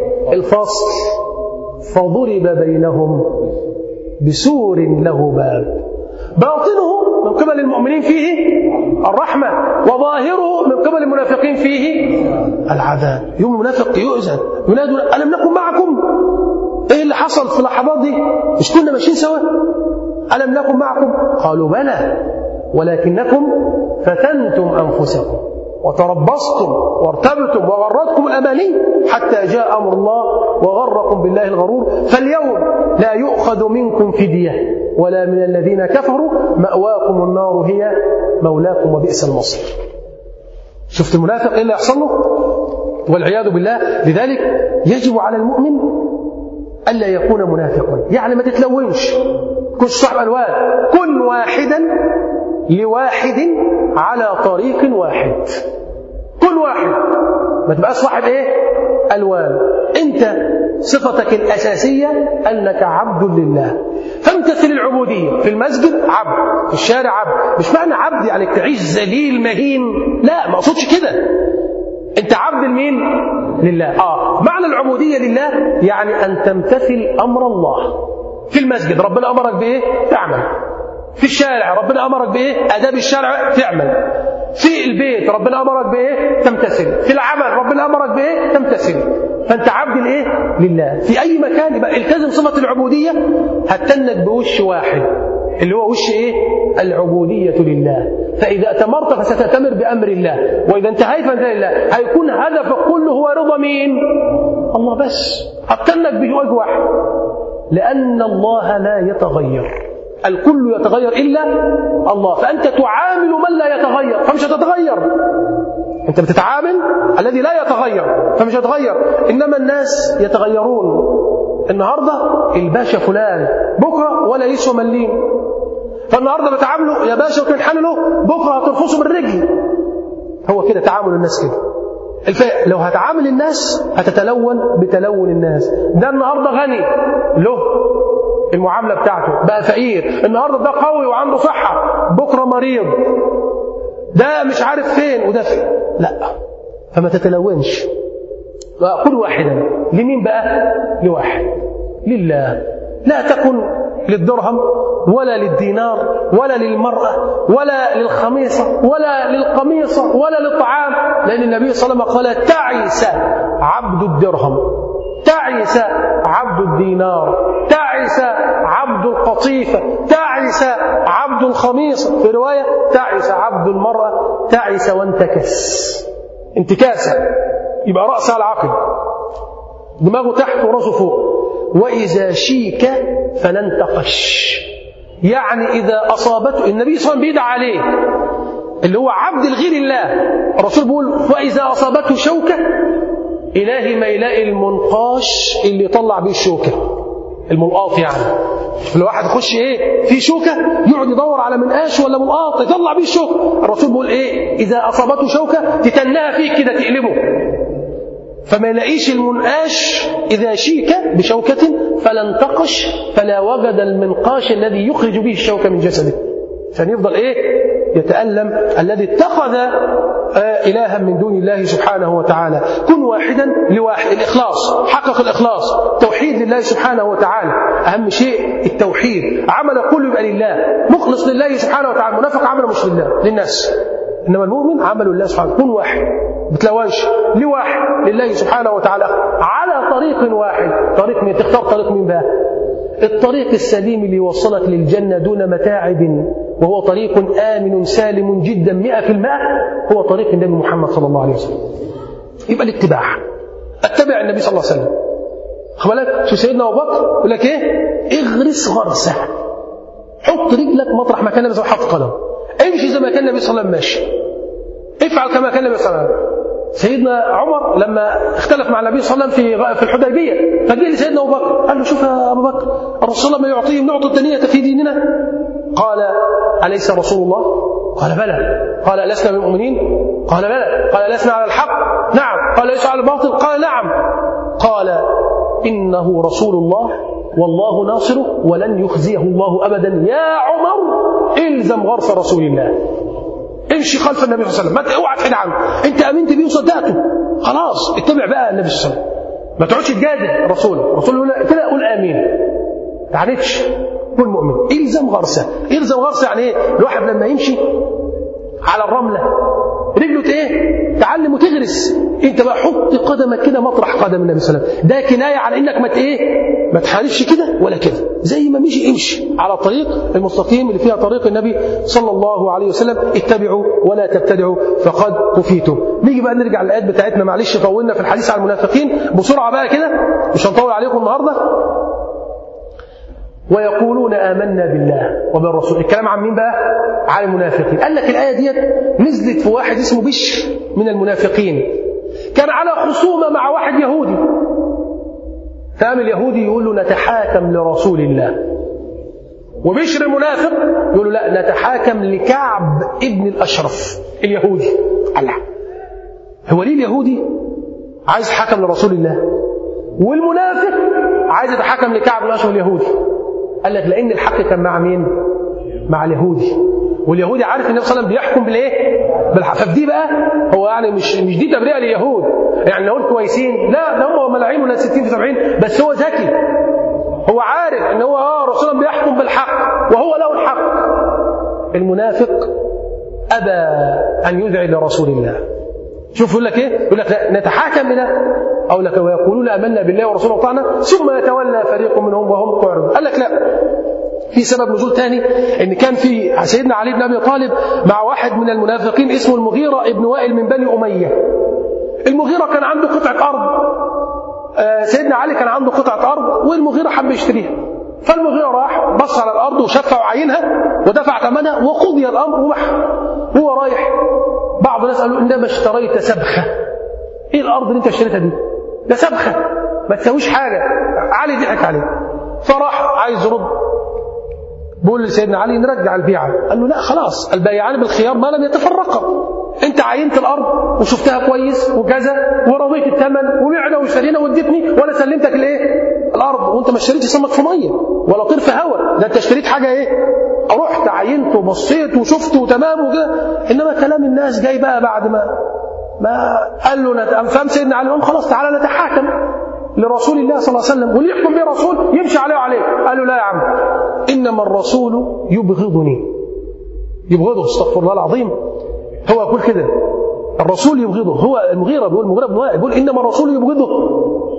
الفصل فضرب بينهم بسور له باب باطنه من قبل المؤمنين فيه الرحمة وظاهره من قبل المنافقين فيه العذاب يوم المنافق يؤذن ينادوا ألم نكن معكم ايه اللي حصل في اللحظات دي مش كنا ماشيين سوا ألم نكن معكم قالوا بلى ولكنكم فتنتم أنفسكم وتربصتم وارتبتم وغرتكم الأماني حتى جاء أمر الله وغركم بالله الغرور فاليوم لا يؤخذ منكم فدية ولا من الذين كفروا مأواكم النار هي مولاكم وبئس المصير شفت المنافق ايه اللي يحصل له والعياذ بالله لذلك يجب على المؤمن ألا يكون منافقا يعني ما تتلونش كن صاحب ألوان كن واحدا لواحد على طريق واحد كن واحد ما تبقاش صاحب ايه ألوان انت صفتك الأساسية أنك عبد لله فامتثل العبودية في المسجد عبد في الشارع عبد مش معنى عبد يعني تعيش ذليل مهين لا ما اقصدش كده انت عبد لمين لله اه معنى العبودية لله يعني أن تمتثل أمر الله في المسجد ربنا أمرك بإيه تعمل في الشارع ربنا أمرك بإيه آداب الشارع تعمل في البيت ربنا امرك بايه تمتثل في العمل ربنا امرك بايه تمتثل فانت عبد لايه لله في اي مكان يبقى التزم صفه العبوديه هتنك بوش واحد اللي هو وش ايه العبوديه لله فاذا اتمرت فستاتمر بامر الله واذا انتهيت فانت لله هيكون هدفك كله هو رضا مين الله بس هتنك بوجه واحد لان الله لا يتغير الكل يتغير الا الله فانت تعامل من لا يتغير فمش هتتغير انت بتتعامل الذي لا يتغير فمش هتغير انما الناس يتغيرون النهارده الباشا فلان بكره ولا يسوى مليم فالنهارده بتعامله يا باشا وتنحني له بكره هترفصه بالرجل هو كده تعامل الناس كده الف... لو هتعامل الناس هتتلون بتلون الناس ده النهارده غني له المعامله بتاعته بقى فقير النهارده ده قوي وعنده صحه بكره مريض ده مش عارف فين وده فين لا فما تتلونش كل واحدا لمين بقى لواحد لله لا تكن للدرهم ولا للدينار ولا للمرأة ولا للخميصة ولا للقميصة ولا للطعام لأن النبي صلى الله عليه وسلم قال تعس عبد الدرهم تعس عبد الدينار تعس عبد القطيفة تعس عبد الخميصة في رواية تعس عبد المرأة تعس وانتكس انتكاسة يبقى رأسها العقل دماغه تحت وراسه فوق وإذا شيك فلن تقش يعني إذا أصابته النبي صلى الله عليه وسلم بيدعى عليه اللي هو عبد الغير الله الرسول بيقول وإذا أصابته شوكة إلهي ما يلاقي المنقاش اللي يطلع بيه الشوكة الملقاط يعني الواحد يخش ايه في شوكه يقعد يدور على منقاش ولا ملقاط يطلع بيه الشوكه الرسول بيقول ايه اذا اصابته شوكه تتناها فيك كده تقلبه فما يلاقيش المنقاش إذا شيك بشوكة فلا انتقش فلا وجد المنقاش الذي يخرج به الشوكة من جسده عشان يفضل إيه يتألم الذي اتخذ آه إلها من دون الله سبحانه وتعالى كن واحدا لواحد الإخلاص حقق الإخلاص توحيد لله سبحانه وتعالى أهم شيء التوحيد عمل كله يبقى لله مخلص لله سبحانه وتعالى منافق عمله مش لله للناس إنما المؤمن عمل لله سبحانه كن واحد بتلوانش لواحد لله سبحانه وتعالى على طريق واحد طريق مين تختار طريق مين بقى الطريق السليم اللي يوصلك للجنة دون متاعب وهو طريق آمن سالم جدا مئة في المئة هو طريق النبي محمد صلى الله عليه وسلم يبقى الاتباع اتبع النبي صلى الله عليه وسلم بالك شو سيدنا ابو بكر يقول لك ايه اغرس غرسه حط رجلك مطرح ما كان النبي صلى الله عليه وسلم حط قدم امشي زي ما كان النبي صلى الله عليه وسلم ماشي افعل كما كان النبي صلى الله عليه وسلم سيدنا عمر لما اختلف مع النبي صلى الله عليه وسلم في في الحديبيه فجاء لسيدنا ابو بكر قال له شوف يا ابو بكر الرسول ما يعطيهم نعطي الدنيه في ديننا قال اليس رسول الله قال بلى قال لسنا من المؤمنين قال بلى قال لسنا على الحق نعم قال ليس على الباطل قال نعم قال انه رسول الله والله ناصره ولن يخزيه الله ابدا يا عمر الزم غرس رسول الله امشي خلف النبي صلى الله عليه وسلم ما اوعى تحيد عنه انت امنت بيه وصدقته خلاص اتبع بقى النبي صلى الله عليه وسلم ما تقعدش تجادل الرسول الرسول يقول كده قول امين ما تعاندش كن مؤمن الزم غرسه الزم غرسه يعني ايه الواحد لما يمشي على الرمله رجله ايه تعلم وتغرس انت بقى حط قدمك كده مطرح قدم النبي صلى الله عليه وسلم ده كنايه على انك ما ايه ما تحالفش كده ولا كده زي ما مشي امشي على الطريق المستقيم اللي فيها طريق النبي صلى الله عليه وسلم اتبعوا ولا تبتدعوا فقد كفيتم نيجي بقى نرجع للايات بتاعتنا معلش طولنا في الحديث عن المنافقين بسرعه بقى كده مش هنطول عليكم النهارده ويقولون آمنا بالله وبالرسول الكلام عن مين بقى عن المنافقين قال لك الآية ديت نزلت في واحد اسمه بشر من المنافقين كان على خصومة مع واحد يهودي فقام اليهودي يقول له نتحاكم لرسول الله وبشر المنافق يقول له لا نتحاكم لكعب ابن الأشرف اليهودي الله هو ليه اليهودي عايز يتحاكم لرسول الله والمنافق عايز يتحاكم لكعب بن الأشرف اليهودي قال لك لان الحق كان مع مين مع اليهودي واليهودي عارف النبي صلى الله عليه وسلم بيحكم بالايه بالحق فدي بقى هو يعني مش مش دي تبرئه لليهود يعني نقول كويسين لا ده هم ملاعين ولا 60 في 70 بس هو ذكي هو عارف ان هو اه رسول الله بيحكم بالحق وهو له الحق المنافق أبى أن يدعي لرسول الله شوف يقول لك ايه يقول لك لا نتحاكم الى او لك ويقولون امنا بالله ورسوله وطعنا ثم يتولى فريق منهم وهم معرضون قال لك لا في سبب نزول ثاني ان كان في سيدنا علي بن ابي طالب مع واحد من المنافقين اسمه المغيره ابن وائل من بني اميه المغيره كان عنده قطعه ارض آه سيدنا علي كان عنده قطعه ارض والمغيره حب يشتريها فالمغيره راح بص على الارض وشفع وعينها ودفع ثمنها وقضي الامر وبح هو رايح بعض الناس قالوا انما اشتريت سبخه ايه الارض اللي انت اشتريتها دي ده سبخه ما تسويش حاجه علي ضحك عليه فراح عايز يرد بيقول لسيدنا علي نرجع البيعه قال له لا خلاص البيعان بالخيار ما لم يتفرقا انت عينت الارض وشفتها كويس وكذا ورضيت الثمن وبعنا واشترينا واديتني وانا سلمتك الايه الارض وانت ما اشتريتش سمك في ميه ولا طير في هواء ده انت اشتريت حاجه ايه رحت عينت وبصيت وشفت وتمام وكده انما كلام الناس جاي بقى بعد ما ما قال له نت... فهم سيدنا علي قال خلاص تعالى نتحاكم لرسول الله صلى الله عليه وسلم واللي يحكم به رسول يمشي عليه وعليه قال له لا يا عم انما الرسول يبغضني يبغضه استغفر الله العظيم هو يقول كده الرسول يبغضه هو المغيرة بيقول المغيرة بن وائل بيقول إنما الرسول يبغضه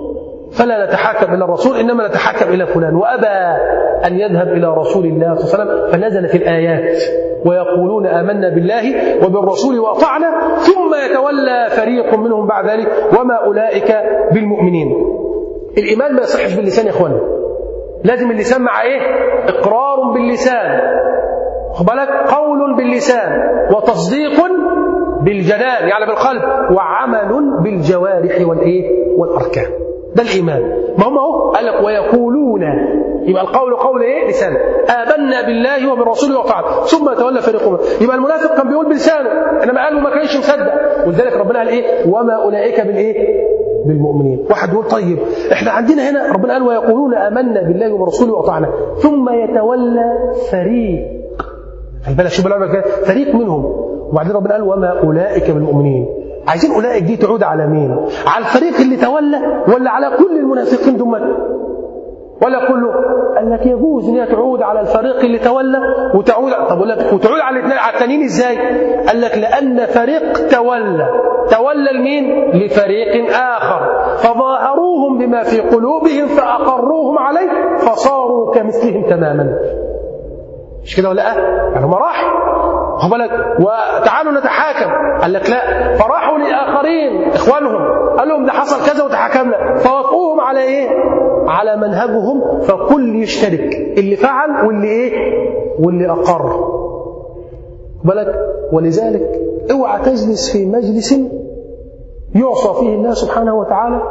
فلا نتحاكم إلى الرسول إنما نتحاكم إلى فلان وأبى أن يذهب إلى رسول الله صلى الله عليه وسلم فنزلت الآيات ويقولون آمنا بالله وبالرسول وأطعنا ثم يتولى فريق منهم بعد ذلك وما أولئك بالمؤمنين الإيمان ما يصحش باللسان يا إخوانا لازم اللسان مع إيه؟ إقرار باللسان بالك قول باللسان وتصديق بالجنان يعني بالقلب وعمل بالجوارح والايه والاركان ده الايمان ما هم اهو قال لك ويقولون يبقى القول قول ايه لسان امنا بالله وبرسوله وطاعته ثم يتولى فريق منهم يبقى المنافق كان بيقول بلسانه انما قال ما كانش مصدق ولذلك ربنا قال ايه وما اولئك بالايه بالمؤمنين واحد يقول طيب احنا عندنا هنا ربنا قال ويقولون امنا بالله وبرسوله وطاعنا ثم يتولى فريق خلي بالك شوف العلماء كده فريق منهم وبعدين ربنا قال وما اولئك بالمؤمنين عايزين اولئك دي تعود على مين؟ على الفريق اللي تولى ولا على كل المنافقين دول؟ ولا كله؟ قال لك يجوز ان هي تعود على الفريق اللي تولى وتعود طب اقول لك وتعود على الاثنين على التانيين ازاي؟ قال لك لان فريق تولى تولى لمين؟ لفريق اخر فظاهروهم بما في قلوبهم فاقروهم عليه فصاروا كمثلهم تماما مش كده ولا لا؟ يعني هم راحوا خد بالك وتعالوا نتحاكم قال لك لا فراحوا لاخرين اخوانهم قال لهم ده حصل كذا وتحاكمنا فوافقوهم على ايه؟ على منهجهم فكل يشترك اللي فعل واللي ايه؟ واللي اقر خد بالك ولذلك اوعى تجلس في مجلس يعصى فيه الله سبحانه وتعالى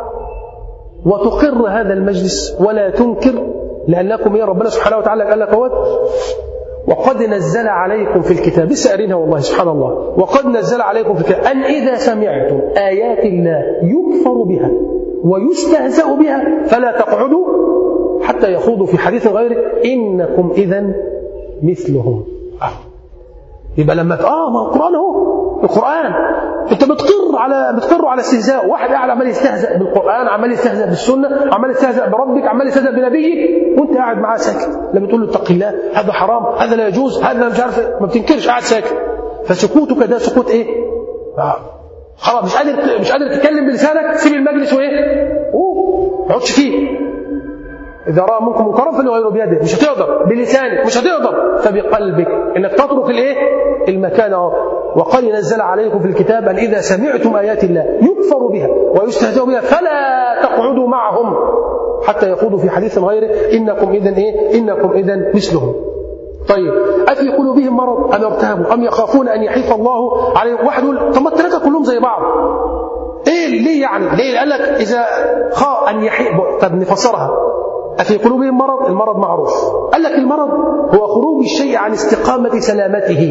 وتقر هذا المجلس ولا تنكر لانكم يا ربنا سبحانه وتعالى قال لك اهوت وقد نزل عليكم في الكتاب لسه قارينها والله سبحان الله وقد نزل عليكم في الكتاب أن إذا سمعتم آيات الله يكفر بها ويستهزأ بها فلا تقعدوا حتى يخوضوا في حديث غيره إنكم إذا مثلهم آه. يبقى لما اه ما هو القرآن اهو القرآن انت بتقر على بتقر على استهزاء واحد قاعد عمال يستهزأ بالقرآن عمال يستهزأ بالسنة عمال يستهزأ بربك عمال يستهزأ بنبيك وانت قاعد معاه ساكت لما تقول له اتق الله هذا حرام هذا لا يجوز هذا مش عارف ما بتنكرش قاعد ساكت فسكوتك ده سكوت ايه؟ آه. خلاص مش قادر مش قادر تتكلم بلسانك سيب المجلس وايه؟ اوه ما تقعدش فيه إذا رأى منكم منكرا فليغيره بيده مش هتقدر بلسانك مش هتقدر فبقلبك إنك تترك الإيه؟ المكان أهو وقد نزل عليكم في الكتاب أن إذا سمعتم آيات الله يكفر بها ويستهزأ بها فلا تقعدوا معهم حتى يخوضوا في حديث غيره إنكم إذا إيه؟ إنكم إذا مثلهم طيب أفي قلوبهم مرض أم يرتابوا أم يخافون أن يحيف الله عليهم واحد يقول طب ما الثلاثة كلهم زي بعض إيه ليه يعني؟ ليه؟ قال لك إذا خاف أن يحيف طب نفسرها أفي قلوبهم مرض المرض معروف قال لك المرض هو خروج الشيء عن استقامة سلامته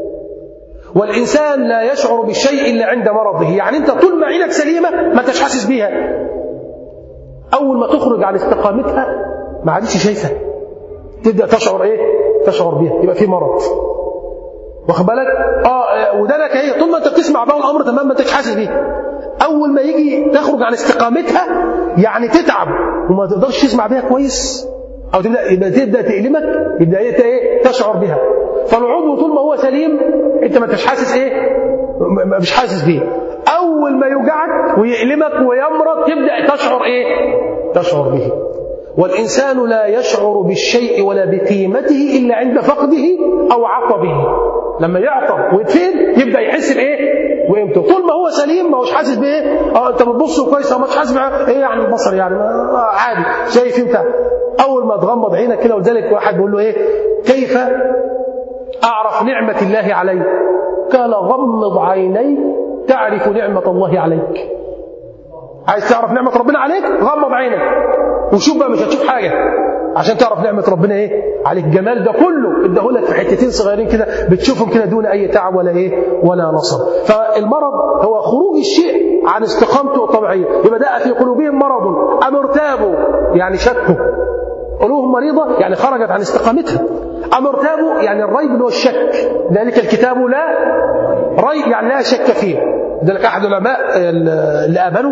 والإنسان لا يشعر بالشيء إلا عند مرضه يعني أنت طول ما عينك سليمة ما انتش حاسس بيها أول ما تخرج عن استقامتها ما عادش شايفها تبدأ تشعر إيه تشعر بيها يبقى في مرض واخد بالك اه ودانك هي طول ما انت بتسمع بقى الامر تمام ما انتش حاسس بيه اول ما يجي تخرج عن استقامتها يعني تتعب وما تقدرش تسمع بيها كويس او تبدا يبقى تبدا تألمك يبدا ايه تشعر بها فالعضو طول ما هو سليم انت ما انتش حاسس ايه م- م- مش حاسس بيه اول ما يوجعك ويألمك ويمرض تبدا تشعر ايه تشعر به والانسان لا يشعر بالشيء ولا بقيمته الا عند فقده او عطبه لما يعطب ويتفين يبدا يحس بايه وقيمته طول ما هو سليم ما هوش حاسس بايه اه انت بتبص كويس أو مش حاسس بإيه؟ ايه يعني البصر يعني ما- عادي شايف انت اول ما تغمض عينك كده ولذلك واحد بيقول له ايه كيف اعرف نعمه الله علي قال غمض عينيك تعرف نعمه الله عليك عايز تعرف نعمه ربنا عليك غمض عينك وشوف بقى مش هتشوف حاجه عشان تعرف نعمه ربنا ايه عليك الجمال ده كله اداهولك في حتتين صغيرين كده بتشوفهم كده دون اي تعب ولا ايه ولا نصب فالمرض هو خروج الشيء عن استقامته الطبيعيه يبقى ده في قلوبهم مرض ام ارتابوا يعني شكوا قلوبهم مريضه يعني خرجت عن استقامتها ام ارتابوا يعني الريب اللي هو الشك ذلك الكتاب لا ريب يعني لا شك فيه ذلك احد العلماء اللي امنوا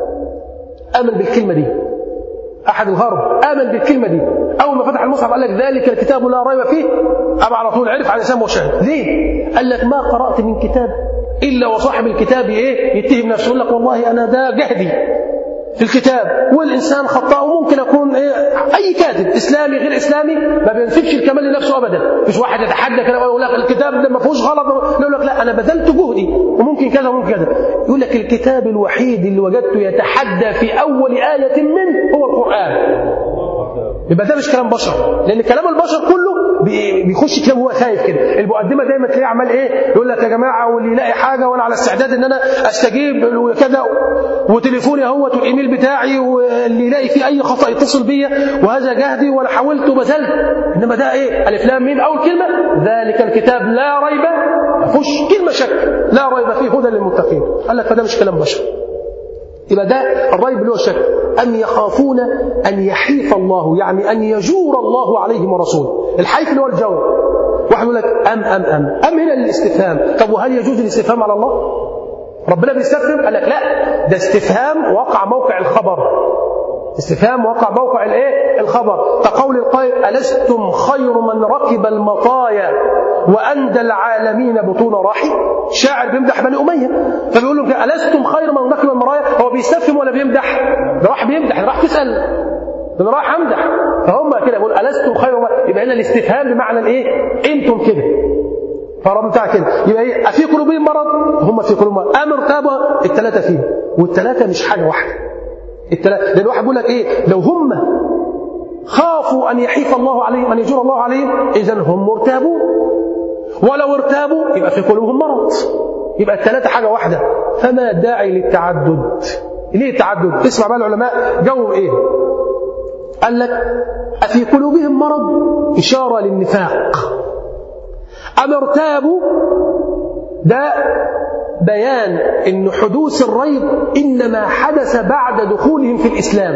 امن بالكلمه دي احد الغرب امن بالكلمه دي اول ما فتح المصحف قال لك ذلك الكتاب لا ريب فيه ابى على طول عرف على لسان وشهد ليه قال لك ما قرات من كتاب الا وصاحب الكتاب ايه يتهم نفسه يقول لك والله انا ده جهدي في الكتاب والانسان خطاء وممكن اكون إيه اي كاتب اسلامي غير اسلامي ما بينسبش الكمال لنفسه ابدا مش واحد يتحدى كده ويقول لك الكتاب ده ما فيهوش غلط يقول لك لا انا بذلت جهدي وممكن كذا وممكن كذا يقول لك الكتاب الوحيد اللي وجدته يتحدى في اول ايه منه هو القران يبقى ده مش كلام بشر لان كلام البشر كله بي- بيخش كده وهو خايف كده المقدمه دايما تلاقيه عمال ايه يقول لك يا جماعه واللي يلاقي حاجه وانا على استعداد ان انا استجيب وكذا وتليفوني اهوت والايميل بتاعي واللي يلاقي فيه اي خطا يتصل بيا وهذا جهدي وانا حاولت وبذلت انما ده ايه الف لام ميم اول كلمه ذلك الكتاب لا ريب ما فيهوش كلمه شك لا ريب فيه هدى للمتقين قال لك فده مش كلام بشر يبقى ده الريب اللي هو الشك أم يخافون أن يحيف الله يعني أن يجور الله عليهم ورسوله الحيف اللي هو الجور واحد يقول لك أم أم أم أم هنا للاستفهام طب وهل يجوز الاستفهام على الله ربنا بيستفهم قال لك لا ده استفهام وقع موقع الخبر استفهام وقع موقع الايه الخبر كقول القائل ألستم خير من ركب المطايا وأندى العالمين بطون راحي شاعر بيمدح بني أمية فبيقول لهم كده، ألستم خير من ركب المرايا هو بيستفهم ولا بيمدح ده راح بيمدح ده راح تسأل ده أنا راح أمدح فهم كده بيقول ألستم خير من يبقى هنا الاستفهام بمعنى الايه انتم كده فرب بتاع كده يبقى ايه في قلوبهم مرض هم في قلوبهم مرض ام ارتابوا الثلاثه فيهم والثلاثه مش حاجه واحده الثلاثه لان واحد بيقول لك ايه لو هم خافوا ان يحيف الله عليهم ان يجور الله عليهم اذا هم ارتابوا ولو ارتابوا يبقى في قلوبهم مرض يبقى الثلاثه حاجه واحده فما داعي للتعدد ليه التعدد اسمع بقى العلماء جاوب ايه قال لك أفي قلوبهم مرض إشارة للنفاق أم ارتابوا ده بيان أن حدوث الريب إنما حدث بعد دخولهم في الإسلام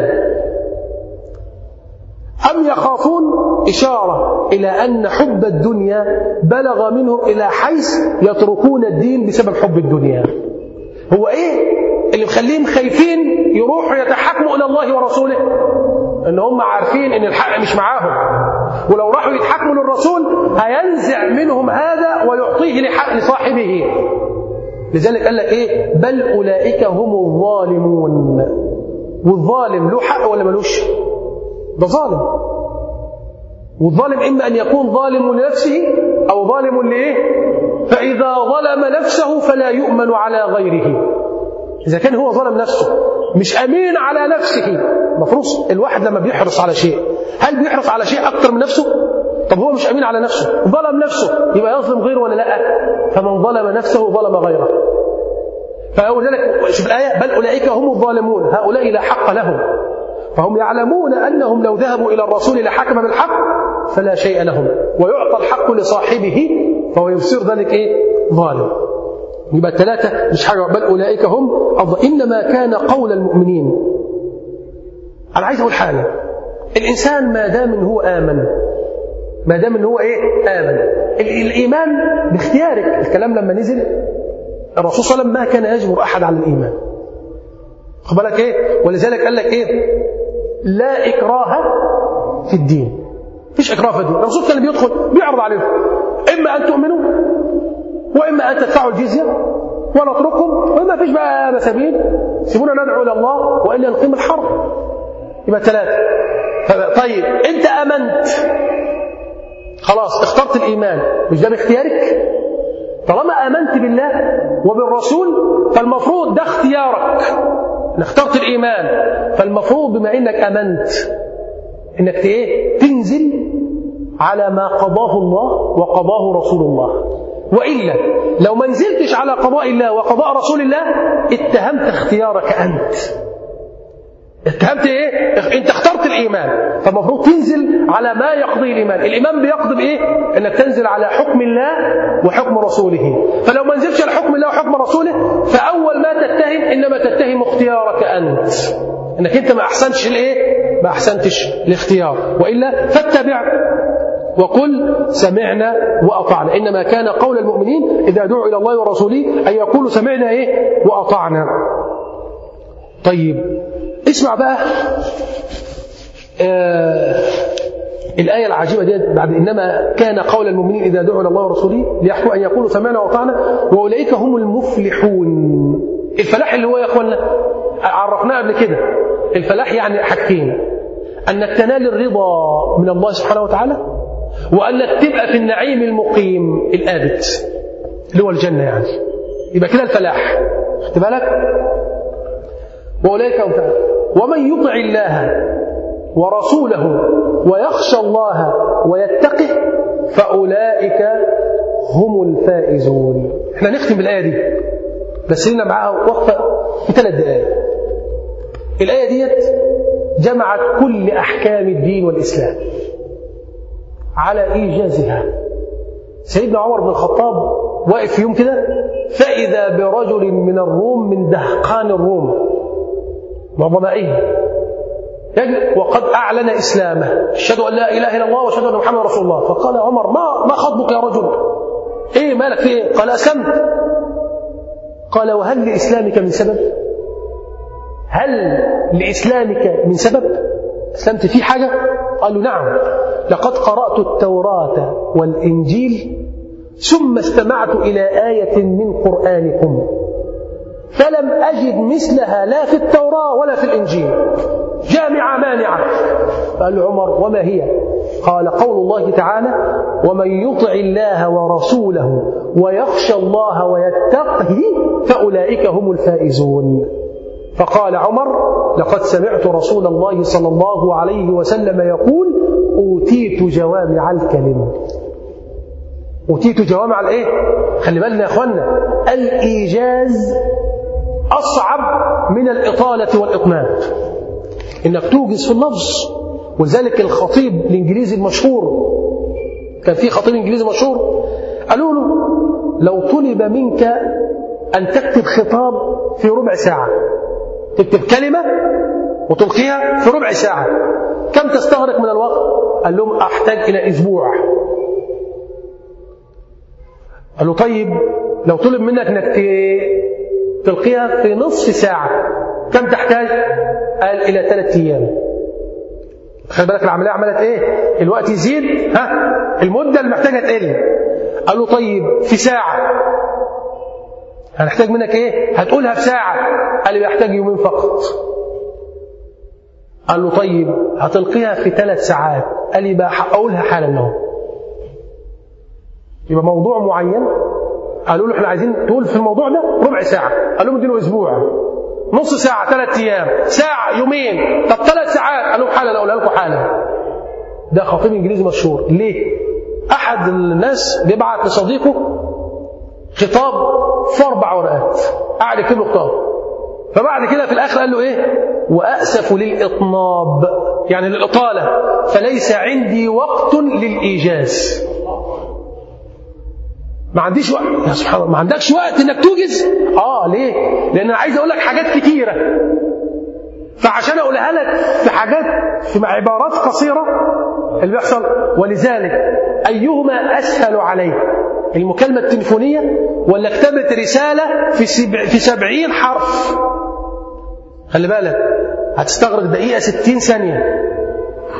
أم يخافون إشارة إلى أن حب الدنيا بلغ منهم إلى حيث يتركون الدين بسبب حب الدنيا هو إيه اللي مخليهم خايفين يروحوا يتحكموا إلى الله ورسوله ان هم عارفين ان الحق مش معاهم ولو راحوا يتحكموا للرسول هينزع منهم هذا ويعطيه لحق لصاحبه لذلك قال لك ايه بل اولئك هم الظالمون والظالم له حق ولا ملوش ده ظالم والظالم اما ان يكون ظالم لنفسه او ظالم لايه فاذا ظلم نفسه فلا يؤمن على غيره إذا كان هو ظلم نفسه مش أمين على نفسه المفروض الواحد لما بيحرص على شيء هل بيحرص على شيء أكثر من نفسه؟ طب هو مش أمين على نفسه ظلم نفسه يبقى يظلم غيره ولا لا؟ فمن ظلم نفسه ظلم غيره فلذلك شوف الآية بل أولئك هم الظالمون هؤلاء لا حق لهم فهم يعلمون أنهم لو ذهبوا إلى الرسول لحكم بالحق فلا شيء لهم ويعطى الحق لصاحبه فهو يصير ذلك إيه؟ ظالم يبقى الثلاثة مش حاجة بل أولئك هم أفضل إنما كان قول المؤمنين أنا عايز أقول حاجة الإنسان ما دام إن هو آمن ما دام إن هو إيه آمن ال- الإيمان باختيارك الكلام لما نزل الرسول صلى الله عليه وسلم ما كان يجبر أحد على الإيمان خد بالك إيه ولذلك قال لك إيه لا إكراه في الدين مفيش إكراه في الدين الرسول كان بيدخل بيعرض عليهم إما أن تؤمنوا وإما أن تدفعوا الجزية ونترككم وإما فيش بقى مسابين سيبونا ندعو إلى الله وإلا نقيم الحرب يبقى ثلاثة طيب أنت أمنت خلاص اخترت الإيمان مش ده باختيارك طالما آمنت بالله وبالرسول فالمفروض ده اختيارك ان اخترت الإيمان فالمفروض بما إنك آمنت إنك ايه تنزل على ما قضاه الله وقضاه رسول الله وإلا لو ما نزلتش على قضاء الله وقضاء رسول الله اتهمت اختيارك أنت اتهمت ايه انت اخترت الايمان فالمفروض تنزل على ما يقضي الايمان الايمان بيقضي بايه انك تنزل على حكم الله وحكم رسوله فلو ما نزلتش على حكم الله وحكم رسوله فاول ما تتهم انما تتهم اختيارك انت انك انت ما احسنتش الايه ما احسنتش الاختيار والا فاتبع وقل سمعنا واطعنا انما كان قول المؤمنين اذا دعوا الى الله ورسوله ان يقولوا سمعنا ايه واطعنا طيب اسمع بقى آه الآية العجيبة دي بعد إنما كان قول المؤمنين إذا دعوا إلى الله ورسوله ليحكوا أن يقولوا سمعنا وأطعنا وأولئك هم المفلحون الفلاح اللي هو يا أخوانا عرفناه قبل كده الفلاح يعني حاجتين أنك تنال الرضا من الله سبحانه وتعالى وأنك تبقى في النعيم المقيم الآبد اللي هو الجنة يعني يبقى كده الفلاح خدت بالك وأولئك هم ومن يطع الله ورسوله ويخشى الله ويتقه فأولئك هم الفائزون احنا نختم بالآية دي بس لنا معاها وقفة في ثلاث دقائق الآية ديت جمعت كل أحكام الدين والإسلام على إيجازها سيدنا عمر بن الخطاب واقف يوم كده فإذا برجل من الروم من دهقان الروم وظمائه وقد أعلن إسلامه أشهد أن لا إله إلا الله وأشهد أن محمد رسول الله فقال عمر ما ما خطبك يا رجل إيه مالك في إيه قال أسلمت قال وهل لإسلامك من سبب هل لإسلامك من سبب أسلمت في حاجة قال له نعم لقد قرأت التوراة والإنجيل ثم استمعت إلى آية من قرآنكم فلم أجد مثلها لا في التوراة ولا في الإنجيل جامعة مانعة قال عمر وما هي قال قول الله تعالى ومن يطع الله ورسوله ويخشى الله ويتقه فأولئك هم الفائزون فقال عمر لقد سمعت رسول الله صلى الله عليه وسلم يقول أوتيت جوامع الكلم أوتيت جوامع الإيه؟ خلي بالنا يا أخوانا الإيجاز أصعب من الإطالة والإطناب إنك توجز في اللفظ ولذلك الخطيب الإنجليزي المشهور كان في خطيب إنجليزي مشهور قالوا له لو طلب منك أن تكتب خطاب في ربع ساعة تكتب كلمة وتلقيها في ربع ساعة كم تستغرق من الوقت؟ قال لهم أحتاج إلى أسبوع قال له طيب لو طلب منك أنك تلقيها في نصف ساعة كم تحتاج؟ قال إلى ثلاثة أيام خلي بالك العملية عملت إيه؟ الوقت يزيد ها المدة اللي محتاجها تقل قال له طيب في ساعة هنحتاج منك إيه؟ هتقولها في ساعة قال لي يحتاج يومين فقط قال له طيب هتلقيها في ثلاث ساعات قال لي بقى أقولها حالا أهو يبقى موضوع معين قالوا له احنا عايزين تقول في الموضوع ده ربع ساعة قال لهم اديله اسبوع نص ساعة ثلاث ايام ساعة يومين طب ثلاث ساعات قال لهم حالا اقولها لكم حالا ده خطيب انجليزي مشهور ليه؟ احد الناس بيبعت لصديقه خطاب في اربع ورقات قعد يكتب له خطاب فبعد كده في الاخر قال له ايه؟ واسف للاطناب يعني للاطاله فليس عندي وقت للايجاز ما عنديش وقت يا سبحان الله ما عندكش وقت انك توجز اه ليه لان انا عايز اقول لك حاجات كتيره فعشان اقولها لك في حاجات في عبارات قصيره اللي بيحصل ولذلك ايهما اسهل عليك المكالمه التليفونيه ولا كتابه رساله في سبع في سبعين حرف خلي بالك هتستغرق دقيقه ستين ثانيه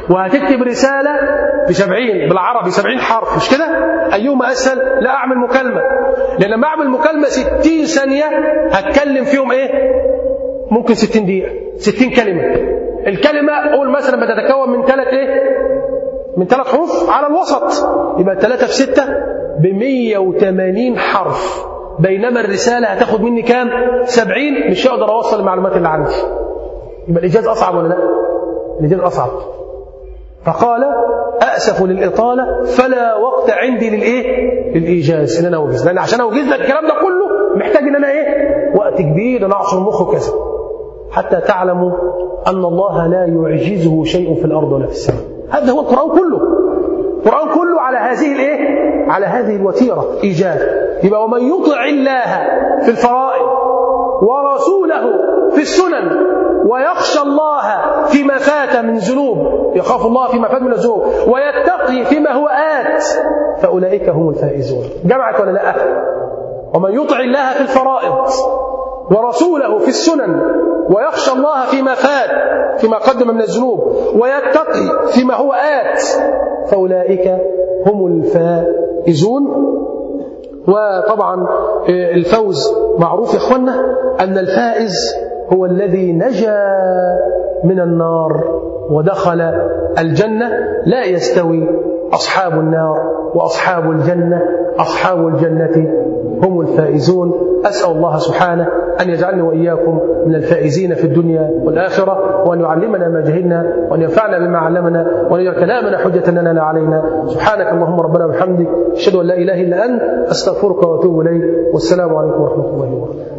وهتكتب رسالة بسبعين بالعربي سبعين حرف مش كده أيهما أسهل لا أعمل مكالمة لأن لما أعمل مكالمة ستين ثانية هتكلم فيهم إيه ممكن ستين دقيقة ستين كلمة الكلمة قول مثلا بتتكون من ثلاث إيه من ثلاث حروف على الوسط يبقى ثلاثة في ستة بمية وثمانين حرف بينما الرسالة هتاخد مني كام سبعين مش هقدر أوصل المعلومات اللي عندي يبقى الإيجاز أصعب ولا لا الإيجاز أصعب فقال أأسف للإطالة فلا وقت عندي للإيه للإيجاز إن أنا أوجز لأن عشان أوجز لك الكلام ده كله محتاج إن أنا إيه وقت كبير أنا أعصر المخ وكذا حتى تعلموا أن الله لا يعجزه شيء في الأرض ولا في السماء هذا هو القرآن كله القرآن كله على هذه الايه على هذه الوتيرة إيجاز يبقى ومن يطع الله في الفرائض ورسوله في السنن ويخشى الله فيما فات من ذنوب يخاف الله فيما فات من الذنوب ويتقي فيما هو آت فأولئك هم الفائزون جمعت ولا لا ومن يطع الله في الفرائض ورسوله في السنن ويخشى الله فيما فات فيما قدم من الذنوب ويتقي فيما هو آت فأولئك هم الفائزون وطبعا الفوز معروف يا اخوانا أن الفائز هو الذي نجا من النار ودخل الجنة لا يستوي أصحاب النار وأصحاب الجنة أصحاب الجنة هم الفائزون أسأل الله سبحانه أن يجعلني وإياكم من الفائزين في الدنيا والآخرة وأن يعلمنا ما جهلنا وأن ينفعنا بما علمنا وأن يجعل كلامنا حجة لنا لا علينا سبحانك اللهم ربنا وبحمدك أشهد أن لا إله إلا أنت أستغفرك وأتوب إليك والسلام عليكم ورحمة الله وبركاته